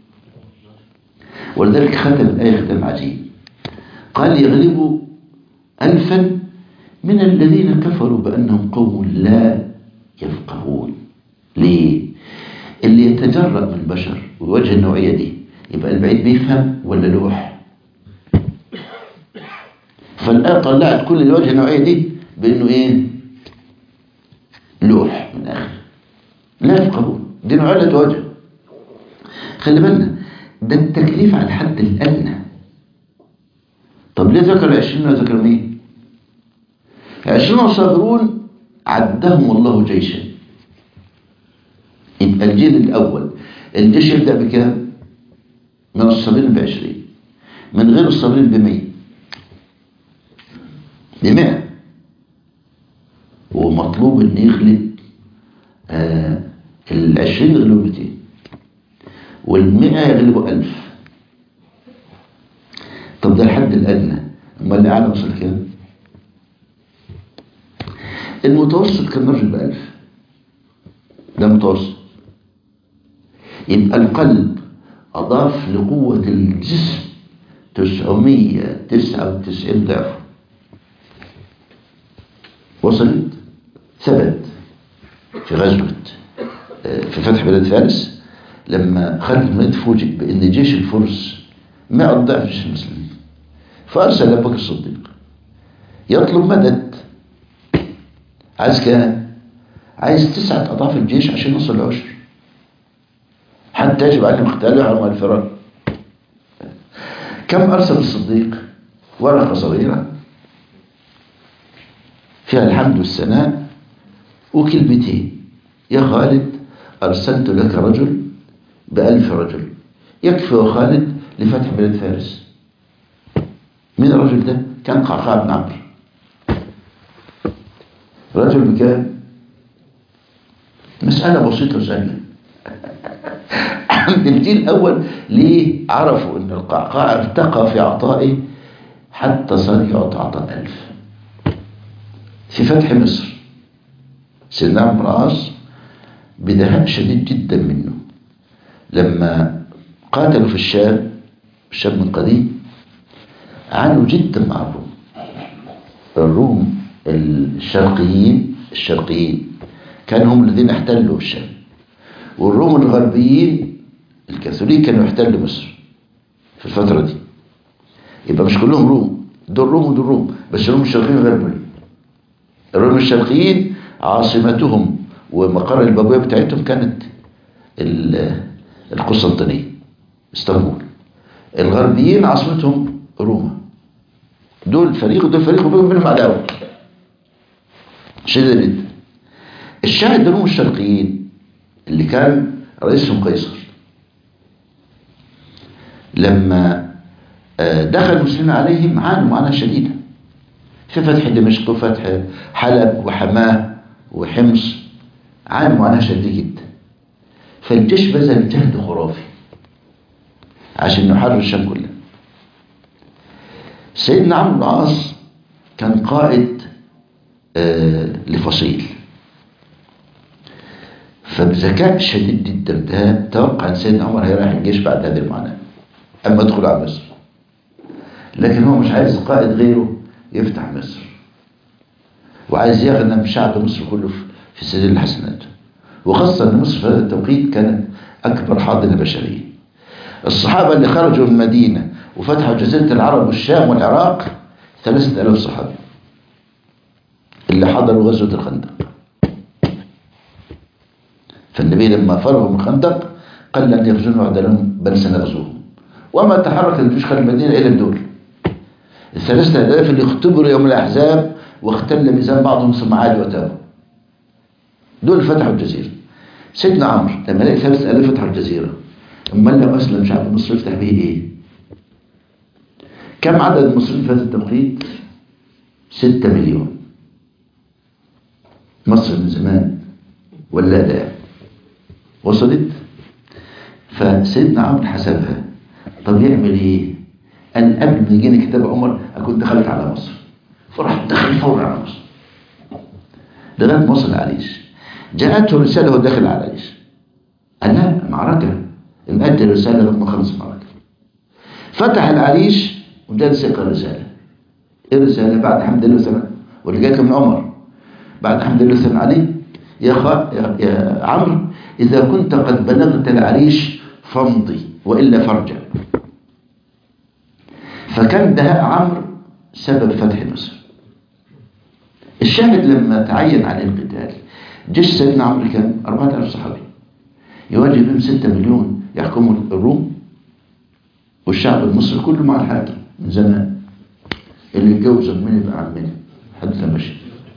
ولذلك ختم الآية ختم عجيب قال يغلبوا ألفا من الذين كفروا بأنهم قوم لا يفقهون ليه اللي يتجرأ من البشر ويواجه النوعية دي يبقى البعيد بيفهم ولا لوح فالآية طلعت كل اللي واجه النوعية دي بأنه إيه لوح من الآخر لا يفقهون دي نوعية لا تواجه خلي بالنا ده التكليف على الحد الأدنى طب ليه ذكر العشرين وذكر مين فعشرون صابرون عدهم الله جيشا يبقى الجيل الأول الجيش يبدأ بكام؟ من الصابرين بعشرين من غير الصابرين بمية بمئة ومطلوب ان يغلب آه العشرين يغلبوا 200 والمئة يغلبوا ألف طب ده الحد الأدنى أما اللي أعلى وصل كام؟ المتوسط كان راجل بألف ده متوسط يبقى القلب أضاف لقوة الجسم تسعمية تسعة وتسعين ضعف وصلت ثبت في غزوة في فتح بلاد فارس لما خالد بن الوليد فوجئ بأن جيش الفرس مئة ضعف جيش المسلمين فأرسل أبو بكر الصديق يطلب مدد عايز كام؟ عايز تسعة أضعاف الجيش عشان يوصل العشر حتى يجب عليهم اقتال ويحرم الفرار كم أرسل الصديق؟ ورقة صغيرة فيها الحمد والثناء وكلمتين يا خالد أرسلت لك رجل بألف رجل يكفي يا خالد لفتح بلاد فارس مين الرجل ده؟ كان قعقاع بن عمرو رجل بكام؟ مسألة بسيطة سهلة الجيل الأول ليه عرفوا أن القعقاع ارتقى في عطائه حتى صار يعطى عطاء ألف في فتح مصر سيدنا عمرو بن العاص بدهاء شديد جدا منه لما قاتلوا في الشام الشام من قديم عانوا جدا مع الروم الروم الشرقيين الشرقيين كانوا هم الذين احتلوا الشام والروم الغربيين الكاثوليك كانوا يحتلوا مصر في الفترة دي يبقى مش كلهم روم دول روم ودول روم بس الروم الشرقيين غربوا الروم الشرقيين عاصمتهم ومقر البابوية بتاعتهم كانت القسطنطينية اسطنبول الغربيين عاصمتهم روما دول فريق ودول فريق وبينهم منهم عداوة شديدة جدا الشاهد الروم الشرقيين اللي كان رئيسهم قيصر لما دخل المسلمين عليهم عانوا معاناة شديدة في فتح دمشق وفتح حلب وحماه وحمص عانوا معاناة شديدة جدا فالجيش بذل جهد خرافي عشان يحرر الشام كلها سيدنا عمرو بن العاص كان قائد آه لفصيل فبذكاء شديد جدا ده توقع ان سيدنا عمر هيراح الجيش بعد هذه المعاناه اما ادخل على مصر لكن هو مش عايز قائد غيره يفتح مصر وعايز يغنم شعب مصر كله في سبيل الحسنات وخاصة ان مصر في هذا التوقيت كانت اكبر حاضنة بشرية الصحابة اللي خرجوا من المدينة وفتحوا جزيرة العرب والشام والعراق ثلاثة ألاف صحابي اللي حضروا غزوة الخندق فالنبي لما فرغوا من الخندق قال لن يغزون وعد لهم بل سنغزوهم وما تحرك الجيوش خارج المدينة إلا دول الثلاثة آلاف اللي اختبروا يوم الأحزاب واختل ميزان بعضهم ثم عادوا وتابوا دول فتحوا الجزيرة سيدنا عمرو لما لقي ثلاثة آلاف فتحوا الجزيرة أمال لو أسلم شعب مصر يفتح به إيه؟ كم عدد المصريين في هذا التوقيت؟ ستة مليون مصر من زمان ولا ده وصلت فسيدنا عمرو حسبها طب يعمل ايه أن قبل ما يجيني كتاب عمر أكون دخلت على مصر فراح دخل فورا على مصر لغاية ما وصل العريش جاءته رسالة وهو داخل على العريش قال لا معركة مأجل رسالة لغاية ما خلص المعركة فتح العريش وجلس يقرأ الرسالة ايه الرسالة بعد حمد الله وسلام واللي جاك من عمر بعد حمد الله وسلام عليه يا, خ... يا... يا عمرو إذا كنت قد بلغت العريش فامضي وإلا فارجع فكان دهاء عمرو سبب فتح مصر الشاهد لما تعين عليه القتال جيش سيدنا عمرو كان 4000 صحابي يواجه بهم 6 مليون يحكموا الروم والشعب المصري كله مع الحاكم من زمان اللي يتجوز من يبقى عمنا حد ماشي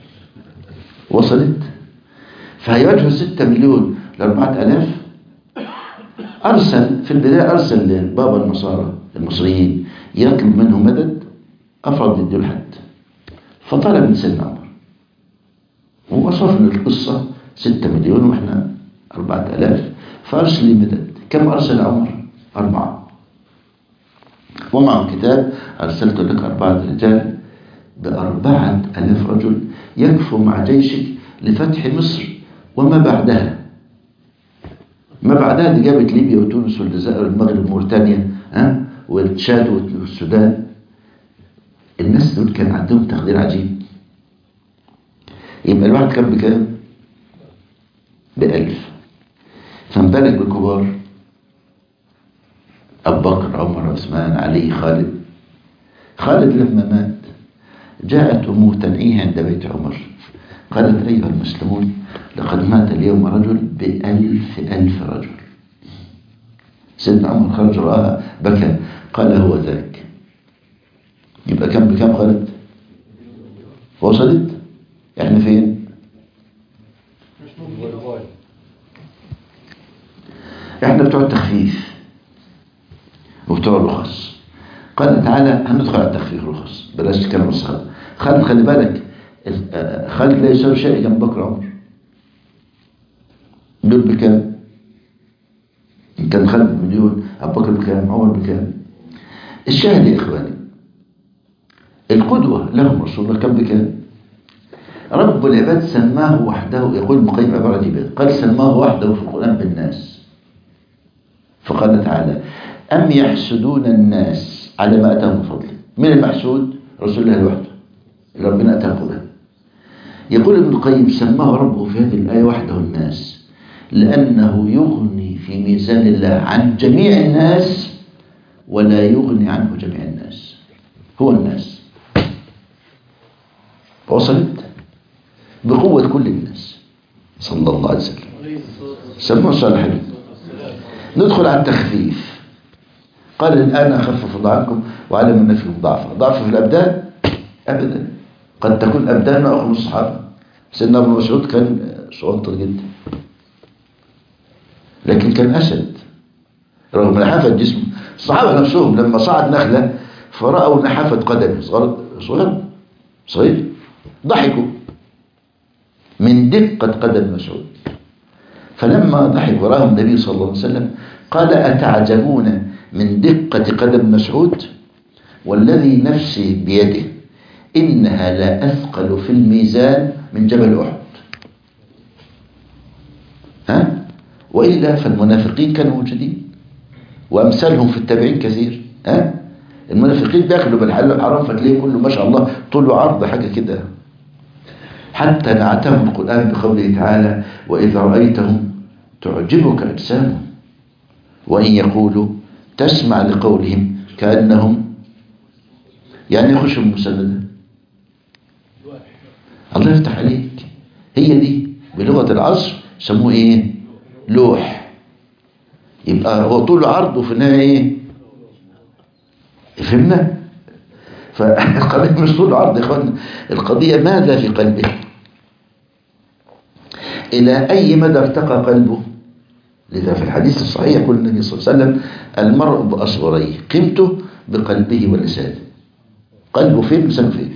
وصلت فهيواجهوا 6 مليون ل 4000 أرسل في البداية أرسل لبابا النصارى المصريين يطلب منهم مدد أفرض يدوا الحد فطلب من سيدنا عمر ووصفنا القصة 6 مليون وإحنا 4000 فأرسل لي مدد كم أرسل عمر؟ أربعة ومعه كتاب أرسلت لك أربعة رجال بأربعة ألاف رجل يكفوا مع جيشك لفتح مصر وما بعدها ما بعدها دي جابت ليبيا وتونس والجزائر والمغرب وموريتانيا ها والتشاد والسودان الناس دول كان عندهم تقدير عجيب يبقى الواحد كان بكام؟ بألف فانبلغ بالكبار أبو بكر عمر عثمان علي خالد خالد لما مات جاءت أمه تنعيه عند بيت عمر قالت أيها المسلمون لقد مات اليوم رجل بألف ألف رجل سيدنا عمر خرج رآها بكى قال هو ذاك يبقى كم بكم خالد وصلت احنا فين احنا بتوع التخفيف وبتوع الرخص قال تعالى هندخل على التخفيف رخص بلاش الكلام الصعب خالد خلي بالك خالد لا يساوي شيء جنب بكر عمر دول بكام كان خالد مليون ابو بكر بكام عمر بكام الشاهد يا اخواني القدوة لهم رسول الله كم بكام رب العباد سماه وحده يقول المقيم عبارة عجيبة قال سماه وحده في القرآن بالناس فقال تعالى أم يحسدون الناس على ما أتاهم من فضله من المحسود رسول الله وحده اللي ربنا أتاه به يقول ابن القيم سماه ربه في هذه الآية وحده الناس لأنه يغني في ميزان الله عن جميع الناس ولا يغني عنه جميع الناس هو الناس وصلت بقوة كل الناس صلى الله عليه وسلم سموه صالحين ندخل على التخفيف قال الآن أخفف الله عنكم وعلم أن فيكم ضعفا ضعف في الأبدان أبدا قد تكون أبدان أخر الصحابة سيدنا ابن مسعود كان صغنطر جدا لكن كان أسد رغم نحافة جسمه الصحابة نفسهم لما صعد نخلة فرأوا نحافة قدمه صغير صغير صغير ضحكوا من دقة قدم مسعود فلما ضحك وراهم النبي صلى الله عليه وسلم قال أتعجبون من دقة قدم مسعود والذي نفسي بيده إنها لا أثقل في الميزان من جبل أحد ها وإلا فالمنافقين كانوا موجودين وأمثالهم في التابعين كثير ها المنافقين بياكلوا بالحلال والحرام فتلاقيه كله ما شاء الله طول عرض حاجة كده حتى نعتهم القرآن بقوله تعالى وإذا رأيتهم تعجبك أجسامهم وإن يقولوا تسمع لقولهم كأنهم يعني يخشوا المسندة الله يفتح عليك هي دي بلغة العصر سموه ايه لوح يبقى هو طول عرضه في النهاية ايه فهمنا فالقضية مش طول عرض يا اخوانا القضية ماذا في قلبه إلى أي مدى ارتقى قلبه لذا في الحديث الصحيح يقول النبي صلى الله عليه وسلم المرء بأصغريه قيمته بقلبه ولسانه قلبه فين لسانه فين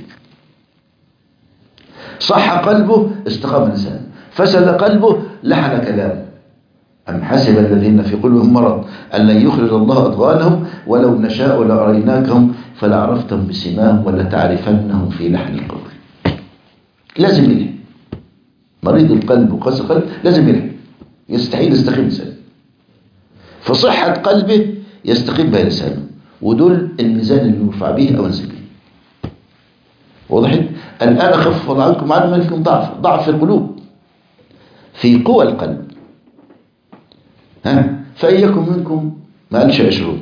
صح قلبه استقام لسانه فسد قلبه لحن كلامه أم حسب الذين في قلوبهم مرض أن لن يخرج الله أضغانهم ولو نشاء لأريناكهم فلعرفتهم بسماهم ولتعرفنهم في لحن القول لازم يلحن مريض القلب وقسى القلب لازم يلحن يستحيل يستقيم لسانه فصحة قلبه يستقيم بها لسانه ودول الميزان اللي يرفع به أو ينزل به وضحت الآن أخف الله عنكم على ملكم ضعف ضعف في القلوب في قوى القلب ها فإيكم منكم ما قالش عشرون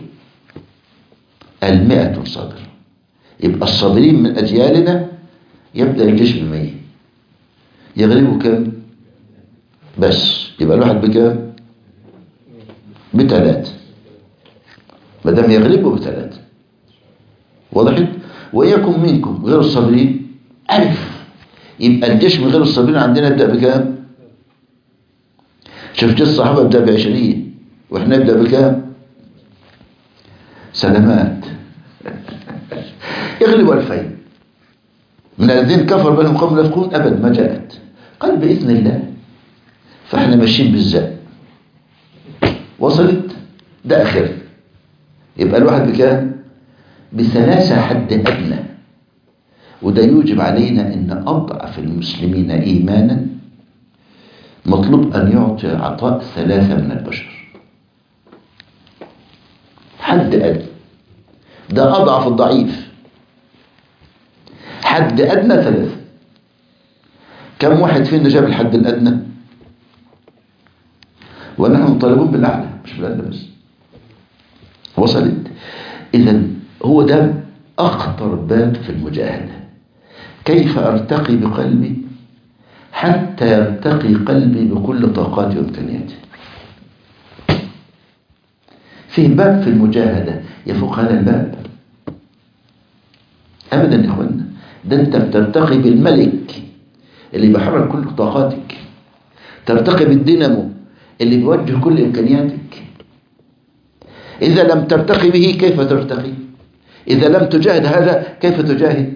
المئة صابر يبقى الصابرين من أجيالنا يبدأ الجيش بمية يغلبوا كم بس يبقى الواحد بكام بثلاثة ما دام يغلبوا بثلاثة وضحت وإياكم منكم غير الصابرين ألف يبقى الجيش من غير الصابرين عندنا يبدأ بكام شوف جيش الصحابة يبدأ بعشرين واحنا نبدأ بكام سلامات يغلب ألفين من الذين كفر بينهم قوم لا يفقهون أبد ما جاءت قال بإذن الله فاحنا ماشيين بالزق وصلت ده آخر يبقى الواحد بكام بثلاثة حد أدنى وده يوجب علينا أن أضعف المسلمين إيمانا مطلوب أن يعطي عطاء ثلاثة من البشر حد أدنى ده أضعف الضعيف حد أدنى ثلاثة كم واحد فينا جاب الحد الأدنى ونحن مطالبون بالأعلى مش بالأدنى بس وصلت إذا هو ده أخطر باب في المجاهدة كيف أرتقي بقلبي حتى يرتقي قلبي بكل طاقاتي وإمكانياتي فيه باب في المجاهدة يفوق هذا الباب أبدا يا إخوانا ده أنت بترتقي بالملك اللي بيحرك كل طاقاتك ترتقي بالدينامو اللي بيوجه كل إمكانياتك إذا لم ترتقي به كيف ترتقي إذا لم تجاهد هذا كيف تجاهد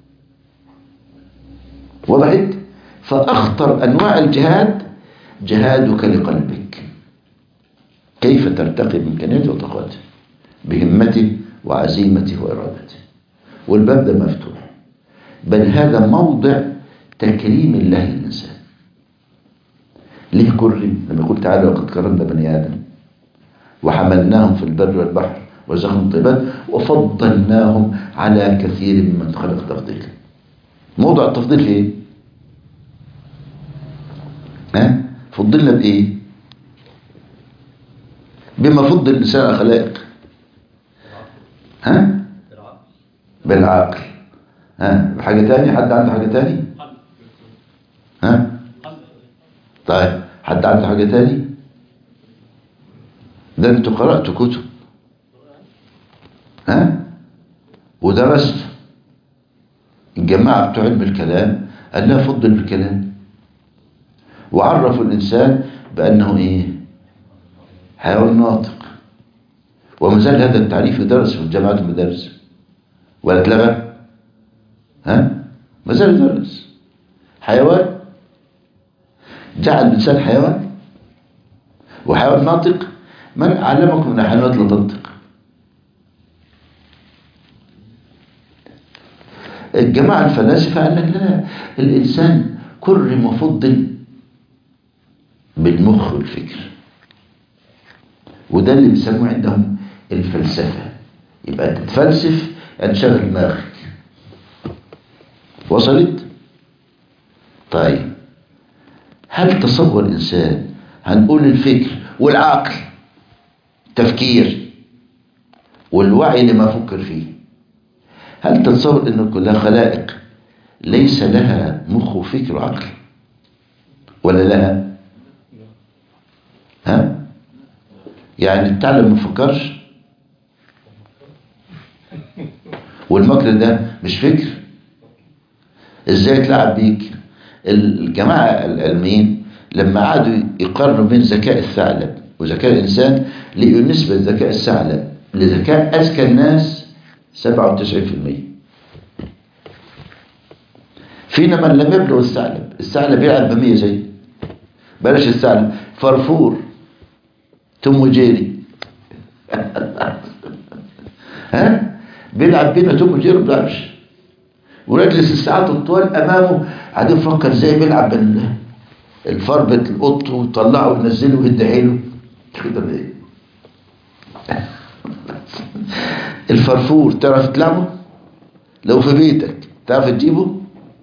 وضحت فأخطر أنواع الجهاد جهادك لقلبك كيف ترتقي بإمكانياته وطاقاته بهمته وعزيمته وإرادته والباب ده مفتوح بل هذا موضع تكريم الله للإنسان ليه كرم لما يقول تعالى وقد كرمنا بني آدم وحملناهم في البر والبحر ورزقهم طيبات وفضلناهم على كثير ممن خلق تفضيلا موضع التفضيل في ايه ها فضلنا بايه بما فضل الانسان على الخلائق ها بالعقل ها بحاجه تاني حد عنده حاجه تاني ها طيب حد عنده حاجه تاني ده انتوا قرأتوا كتب ها ودرست الجماعة بتوع علم الكلام قال لا فضل بالكلام وعرفوا الإنسان بأنه إيه حيوان ناطق وما زال هذا التعريف يدرس في الجامعات والمدارس ولا اتلغى ها ما زال يدرس حيوان جعل الإنسان حيوان وحيوان ناطق من علمكم أن الحيوانات لا تنطق الجماعة الفلاسفة قال لك لا الإنسان كرم وفضل بالمخ والفكر وده اللي بيسموه عندهم الفلسفة يبقى تتفلسف يعني تشغل دماغك وصلت طيب هل تصور الإنسان هنقول الفكر والعقل تفكير والوعي لما فكر فيه هل تتصور أن كلها خلائق ليس لها مخ وفكر وعقل ولا لها ها يعني التعلم ما فكرش والمكر ده مش فكر ازاي تلعب بيك الجماعة العلميين لما قعدوا يقارنوا بين ذكاء الثعلب وذكاء الإنسان لقوا نسبة ذكاء الثعلب لذكاء أذكى الناس 97% فينا من لم يبلغ الثعلب الثعلب يلعب بمية زي بلاش الثعلب فرفور توم وجيري ها بيلعب بينا توم وجيري ما بيلعبش ويجلس الساعات الطوال امامه قاعد يفكر ازاي بيلعب بال الفربة القط ويطلعه وينزله ويدعي له كده بايه الفرفور تعرف تلعبه لو في بيتك تعرف تجيبه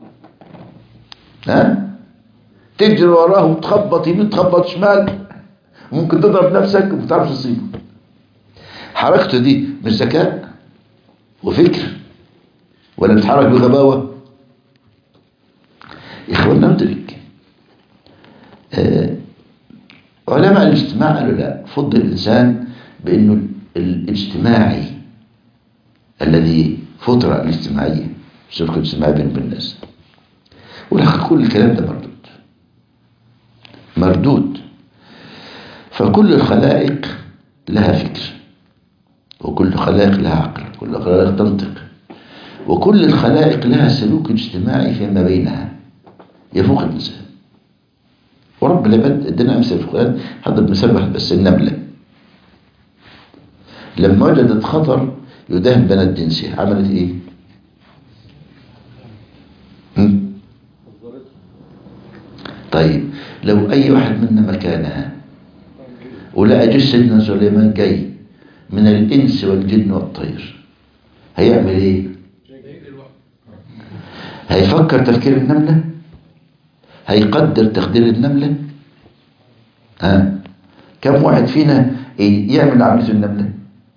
ها تجري وراه وتخبط يمين تخبط شمال ممكن تضرب نفسك وما تعرفش تصيبه حركته دي مش ذكاء وفكر ولا بتتحرك بغباوة يا اخوانا ندرك آه علماء الاجتماع قالوا لا فضل الإنسان بأنه الاجتماعي الذي فطر الاجتماعية الشركة الاجتماعية بين الناس ولكن كل الكلام ده مردود مردود فكل الخلائق لها فكر وكل الخلائق لها عقل كل الخلائق تنطق وكل الخلائق لها سلوك اجتماعي فيما بينها يفوق الإنسان ورب العباد ادينا أمثلة في القرآن هذا مثال واحد بس النملة لما وجدت خطر يداهم بنات جنسها عملت ايه؟ هم؟ طيب لو أي واحد منا مكانها ولقى جيش سيدنا سليمان جاي من الإنس والجن والطير هيعمل ايه؟ هيفكر تفكير النملة هيقدر تقدير النملة ها كم واحد فينا يعمل عملية النملة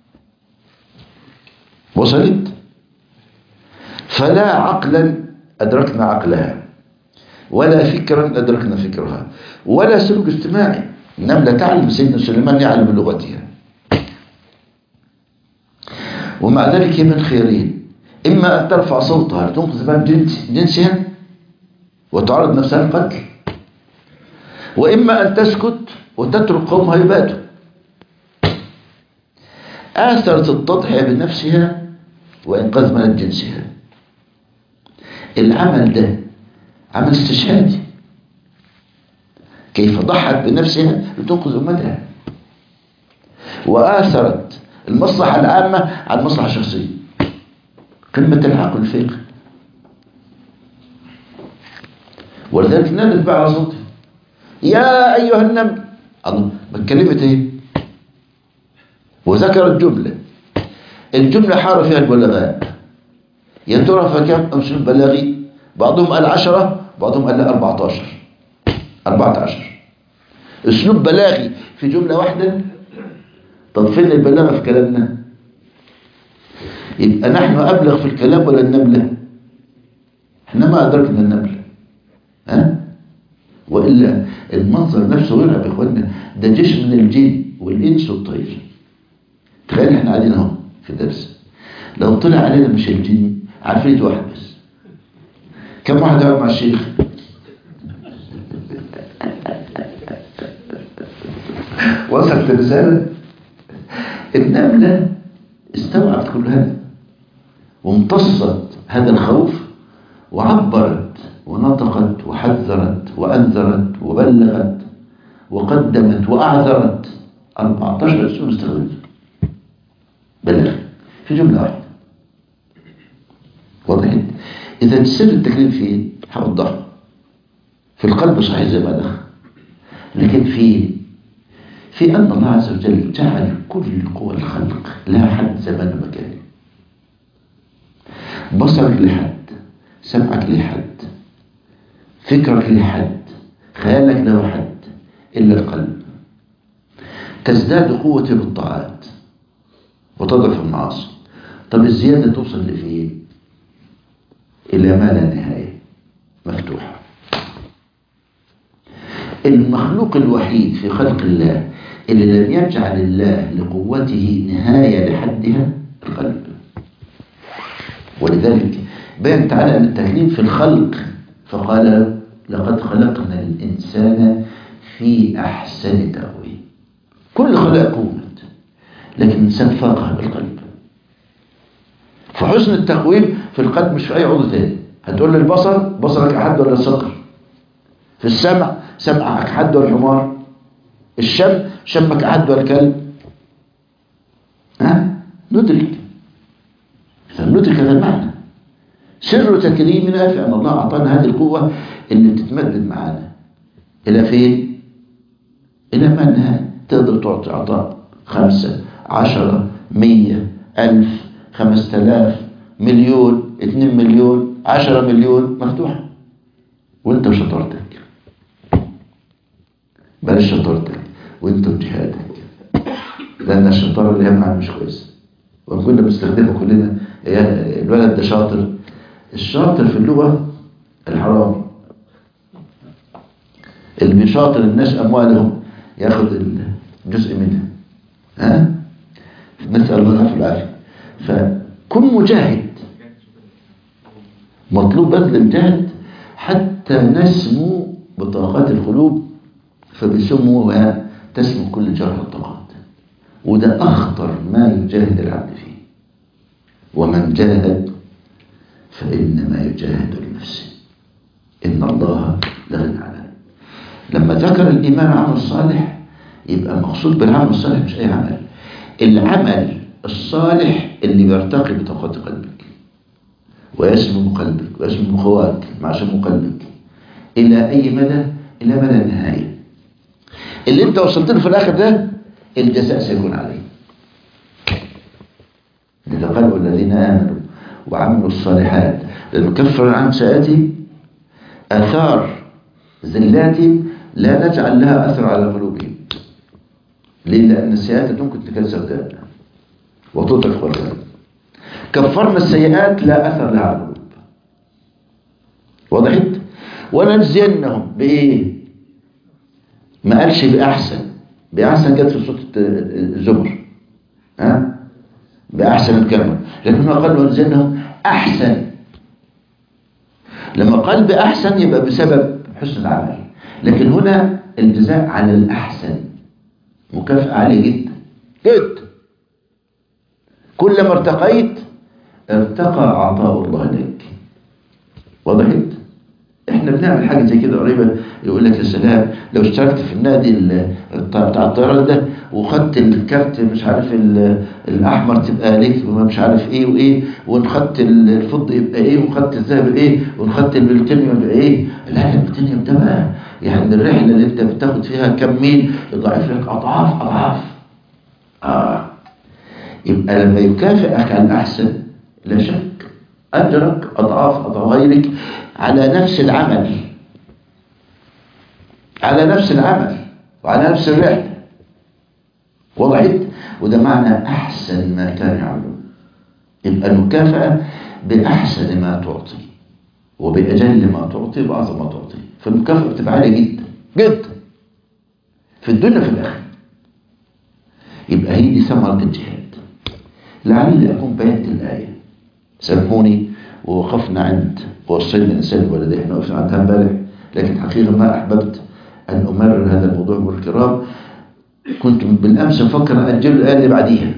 وصلت فلا عقلا أدركنا عقلها ولا فكرا أدركنا فكرها ولا سلوك اجتماعي النملة تعلم سيدنا سليمان يعلم لغتها ومع ذلك هي من خيرين إما أن ترفع صوتها لتنقذ باب جنس جنسها وتعرض نفسها للقتل وإما أن تسكت وتترك قومها يباتوا آثرت التضحية بنفسها وإنقاذ بنات جنسها العمل ده عمل استشهادي كيف ضحت بنفسها لتنقذ أمتها وآثرت المصلحة العامة على المصلحة الشخصية قمة العقل الفقه ولذلك نادت بقى على صوتها يا أيها النمل الله ما اتكلمت ايه وذكرت جملة الجملة حار فيها البلاغاء يا ترى فكم أسلوب بلاغي بعضهم قال عشرة بعضهم قال لا 14 14 أسلوب بلاغي في جملة واحدة طب فين البلاغة في كلامنا يبقى نحن أبلغ في الكلام ولا النملة احنا ما أدركنا النملة ها وإلا المنظر نفسه يرعب يا إخواننا ده جيش من الجن والإنس والطير تخيل احنا قاعدين اهو في درس لو طلع علينا مش الجن عفريت واحد بس كم واحد قاعد مع الشيخ وصلت الرسالة النملة استوعبت كل هذا وامتصت هذا الخوف وعبرت ونطقت وحذرت وأنذرت وبلغت وقدمت وأعذرت 14 سورة استخدمت بلغ في جملة واحدة وضحت إذا سر التكليف فين هوضحه في القلب صحيح زي ما دخل لكن في في أن الله عز وجل جعل كل قوى الخلق لها حد زمان ومكان بصرك لحد سمعك لحد فكرك لحد خيالك له حد إلا القلب تزداد قوة بالطاعات وتضعف المعاصي طب الزيادة توصل لفين إلى ما لا نهاية مفتوحة المخلوق الوحيد في خلق الله اللي لم يجعل الله لقوته نهاية لحدها القلب ولذلك بين تعالى أن التكليف في الخلق فقال لقد خلقنا الإنسان في أحسن تأويل كل خلق قوة لكن الإنسان فاقها بالقلب فحسن التقويم في القلب مش في أي عضو تاني هتقول للبصر بصرك أحد ولا الصقر في السمع سمعك أحد ولا الحمار الشم شمك أحد ولا الكلب ها ندرك فندرك هذا المعنى سر تكريمنا في أن الله أعطانا هذه القوة اللي بتتمدد معانا إلى فين؟ إلى ما النهاية تقدر تعطي عطاء خمسة عشرة مية ألف خمسة آلاف مليون اتنين مليون عشرة مليون مفتوحة وانت وشطارتك بلاش شطارتك وانت وجهادك لأن الشطارة اللي هي معانا مش كويسة وإن كنا بنستخدمها كلنا يعني الولد ده شاطر الشاطر في اللغة الحرام اللي بيشاطر الناس أموالهم ياخد الجزء منها ها نسأل الله العافية والعافية فكن مجاهد مطلوب بذل الجهد حتى نسمو بطاقات القلوب فبيسموها تسمو كل جرح الطاقات وده أخطر ما يجاهد العبد فيه ومن جاهد فإنما يجاهد لنفسه إن الله لغنى عنه لما ذكر الإيمان عمل الصالح يبقى مقصود بالعمل الصالح مش أي عمل العمل الصالح اللي بيرتقي بطاقات قلبك ويسمو قلبك ويسمو خواك مع سمو قلبك إلى أي مدى إلى مدى النهاية اللي انت وصلت له في الآخر ده الجزاء سيكون عليه لذا قال والذين آمنوا وعملوا الصالحات لنكفر عن سيئاتهم آثار زلاتهم لا نجعل لها أثر على قلوبهم ليه؟ لأن السيئات ممكن تكسر ده وتطرق القلب كفرنا السيئات لا أثر لها على القلوب وضحت ونجزينهم بإيه ما قالش بأحسن بأحسن جت في صوت الزمر ها بأحسن الكلمة لكن هو قال ونجزينهم أحسن لما قال بأحسن يبقى بسبب حسن العمل لكن هنا الجزاء على الأحسن مكافأة عالية جدا جدا كلما ارتقيت ارتقى عطاء الله لك وضحت احنا بنعمل حاجه زي كده قريبه يقول لك يا سلام لو اشتركت في النادي بتاع الطيران ده وخدت الكارت مش عارف الاحمر تبقى ليك ومش عارف ايه وايه وخدت الفضه يبقى ايه وخدت الذهب ايه وخدت البلوتينيوم يبقى ايه لا البلوتينيوم ده بقى يعني الرحله اللي انت بتاخد فيها كم ميل يضاعف لك اضعاف اضعاف اه يبقى لما يكافئك على الاحسن لا شك اجرك اضعاف اضعاف غيرك على نفس العمل على نفس العمل وعلى نفس الرحلة وضعت وده معنى أحسن ما كان يعملون يبقى المكافأة بأحسن ما تعطي وبأجل ما تعطي وبأعظم ما تعطي فالمكافأة بتبقى عالية جدا جدا في الدنيا في الآخرة يبقى هي دي ثمرة الجهاد لعلي أكون بينت الآية سامحوني ووقفنا عند ووصينا الإنسان بوالديه احنا وقفنا عندها امبارح لكن حقيقة ما أحببت أن أمرر هذا الموضوع بالكرام كنت بالأمس مفكر أجل الآية اللي بعديها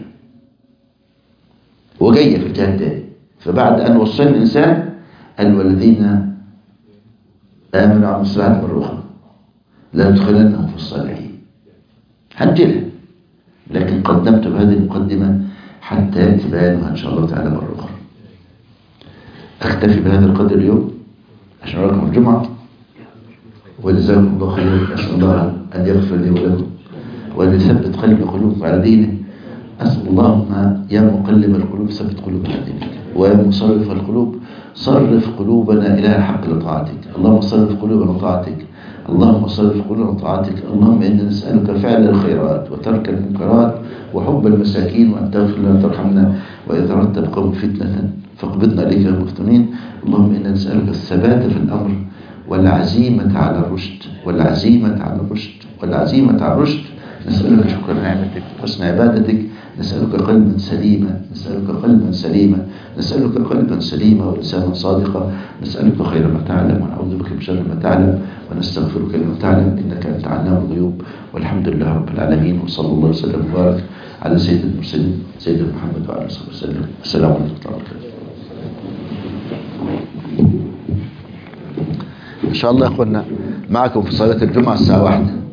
وجاية في الجهة الثاني فبعد أن وصينا الإنسان قال والذين آمنوا وعملوا الصالحات مرة أخرى لندخلنهم في الصالحين هنجلها لكن قدمت بهذه المقدمة حتى يأتي بيانها إن شاء الله تعالى مرة أخرى أكتفي بهذا القدر اليوم عشان أراكم الجمعة ولزاكم الله خير أسأل الله أن يغفر لي ولكم وأن يثبت قلب قلوبكم على دينه أسأل اللهم يا مقلب القلوب ثبت قلوبنا على دينك ويا مصرف القلوب صرف قلوبنا إلى الحق لطاعتك اللهم صرف قلوبنا طاعتك اللهم صرف قلوبنا طاعتك اللهم إنا نسألك فعل الخيرات وترك المنكرات وحب المساكين وأن تغفر لنا ترحمنا وإذا رتب قوم فتنة فاقبضنا إليك يا المفتونين اللهم إنا نسألك الثبات في الأمر والعزيمة على الرشد والعزيمة على الرشد والعزيمة على الرشد نسألك شكر نعمتك وحسن عبادتك نسألك قلبا سليما نسألك قلبا سليما نسألك قلبا سليما ولسانا صادقا نسألك خير ما تعلم ونعوذ بك من شر ما تعلم ونستغفرك لما تعلم إنك أنت علام الغيوب والحمد لله رب العالمين وصلى الله وسلم وبارك على سيد المرسلين سيدنا محمد وعلى اله وصحبه وسلم السلام عليكم ورحمه الله وبركاته إن شاء الله يا أخوانا معكم في صلاة الجمعة الساعة واحدة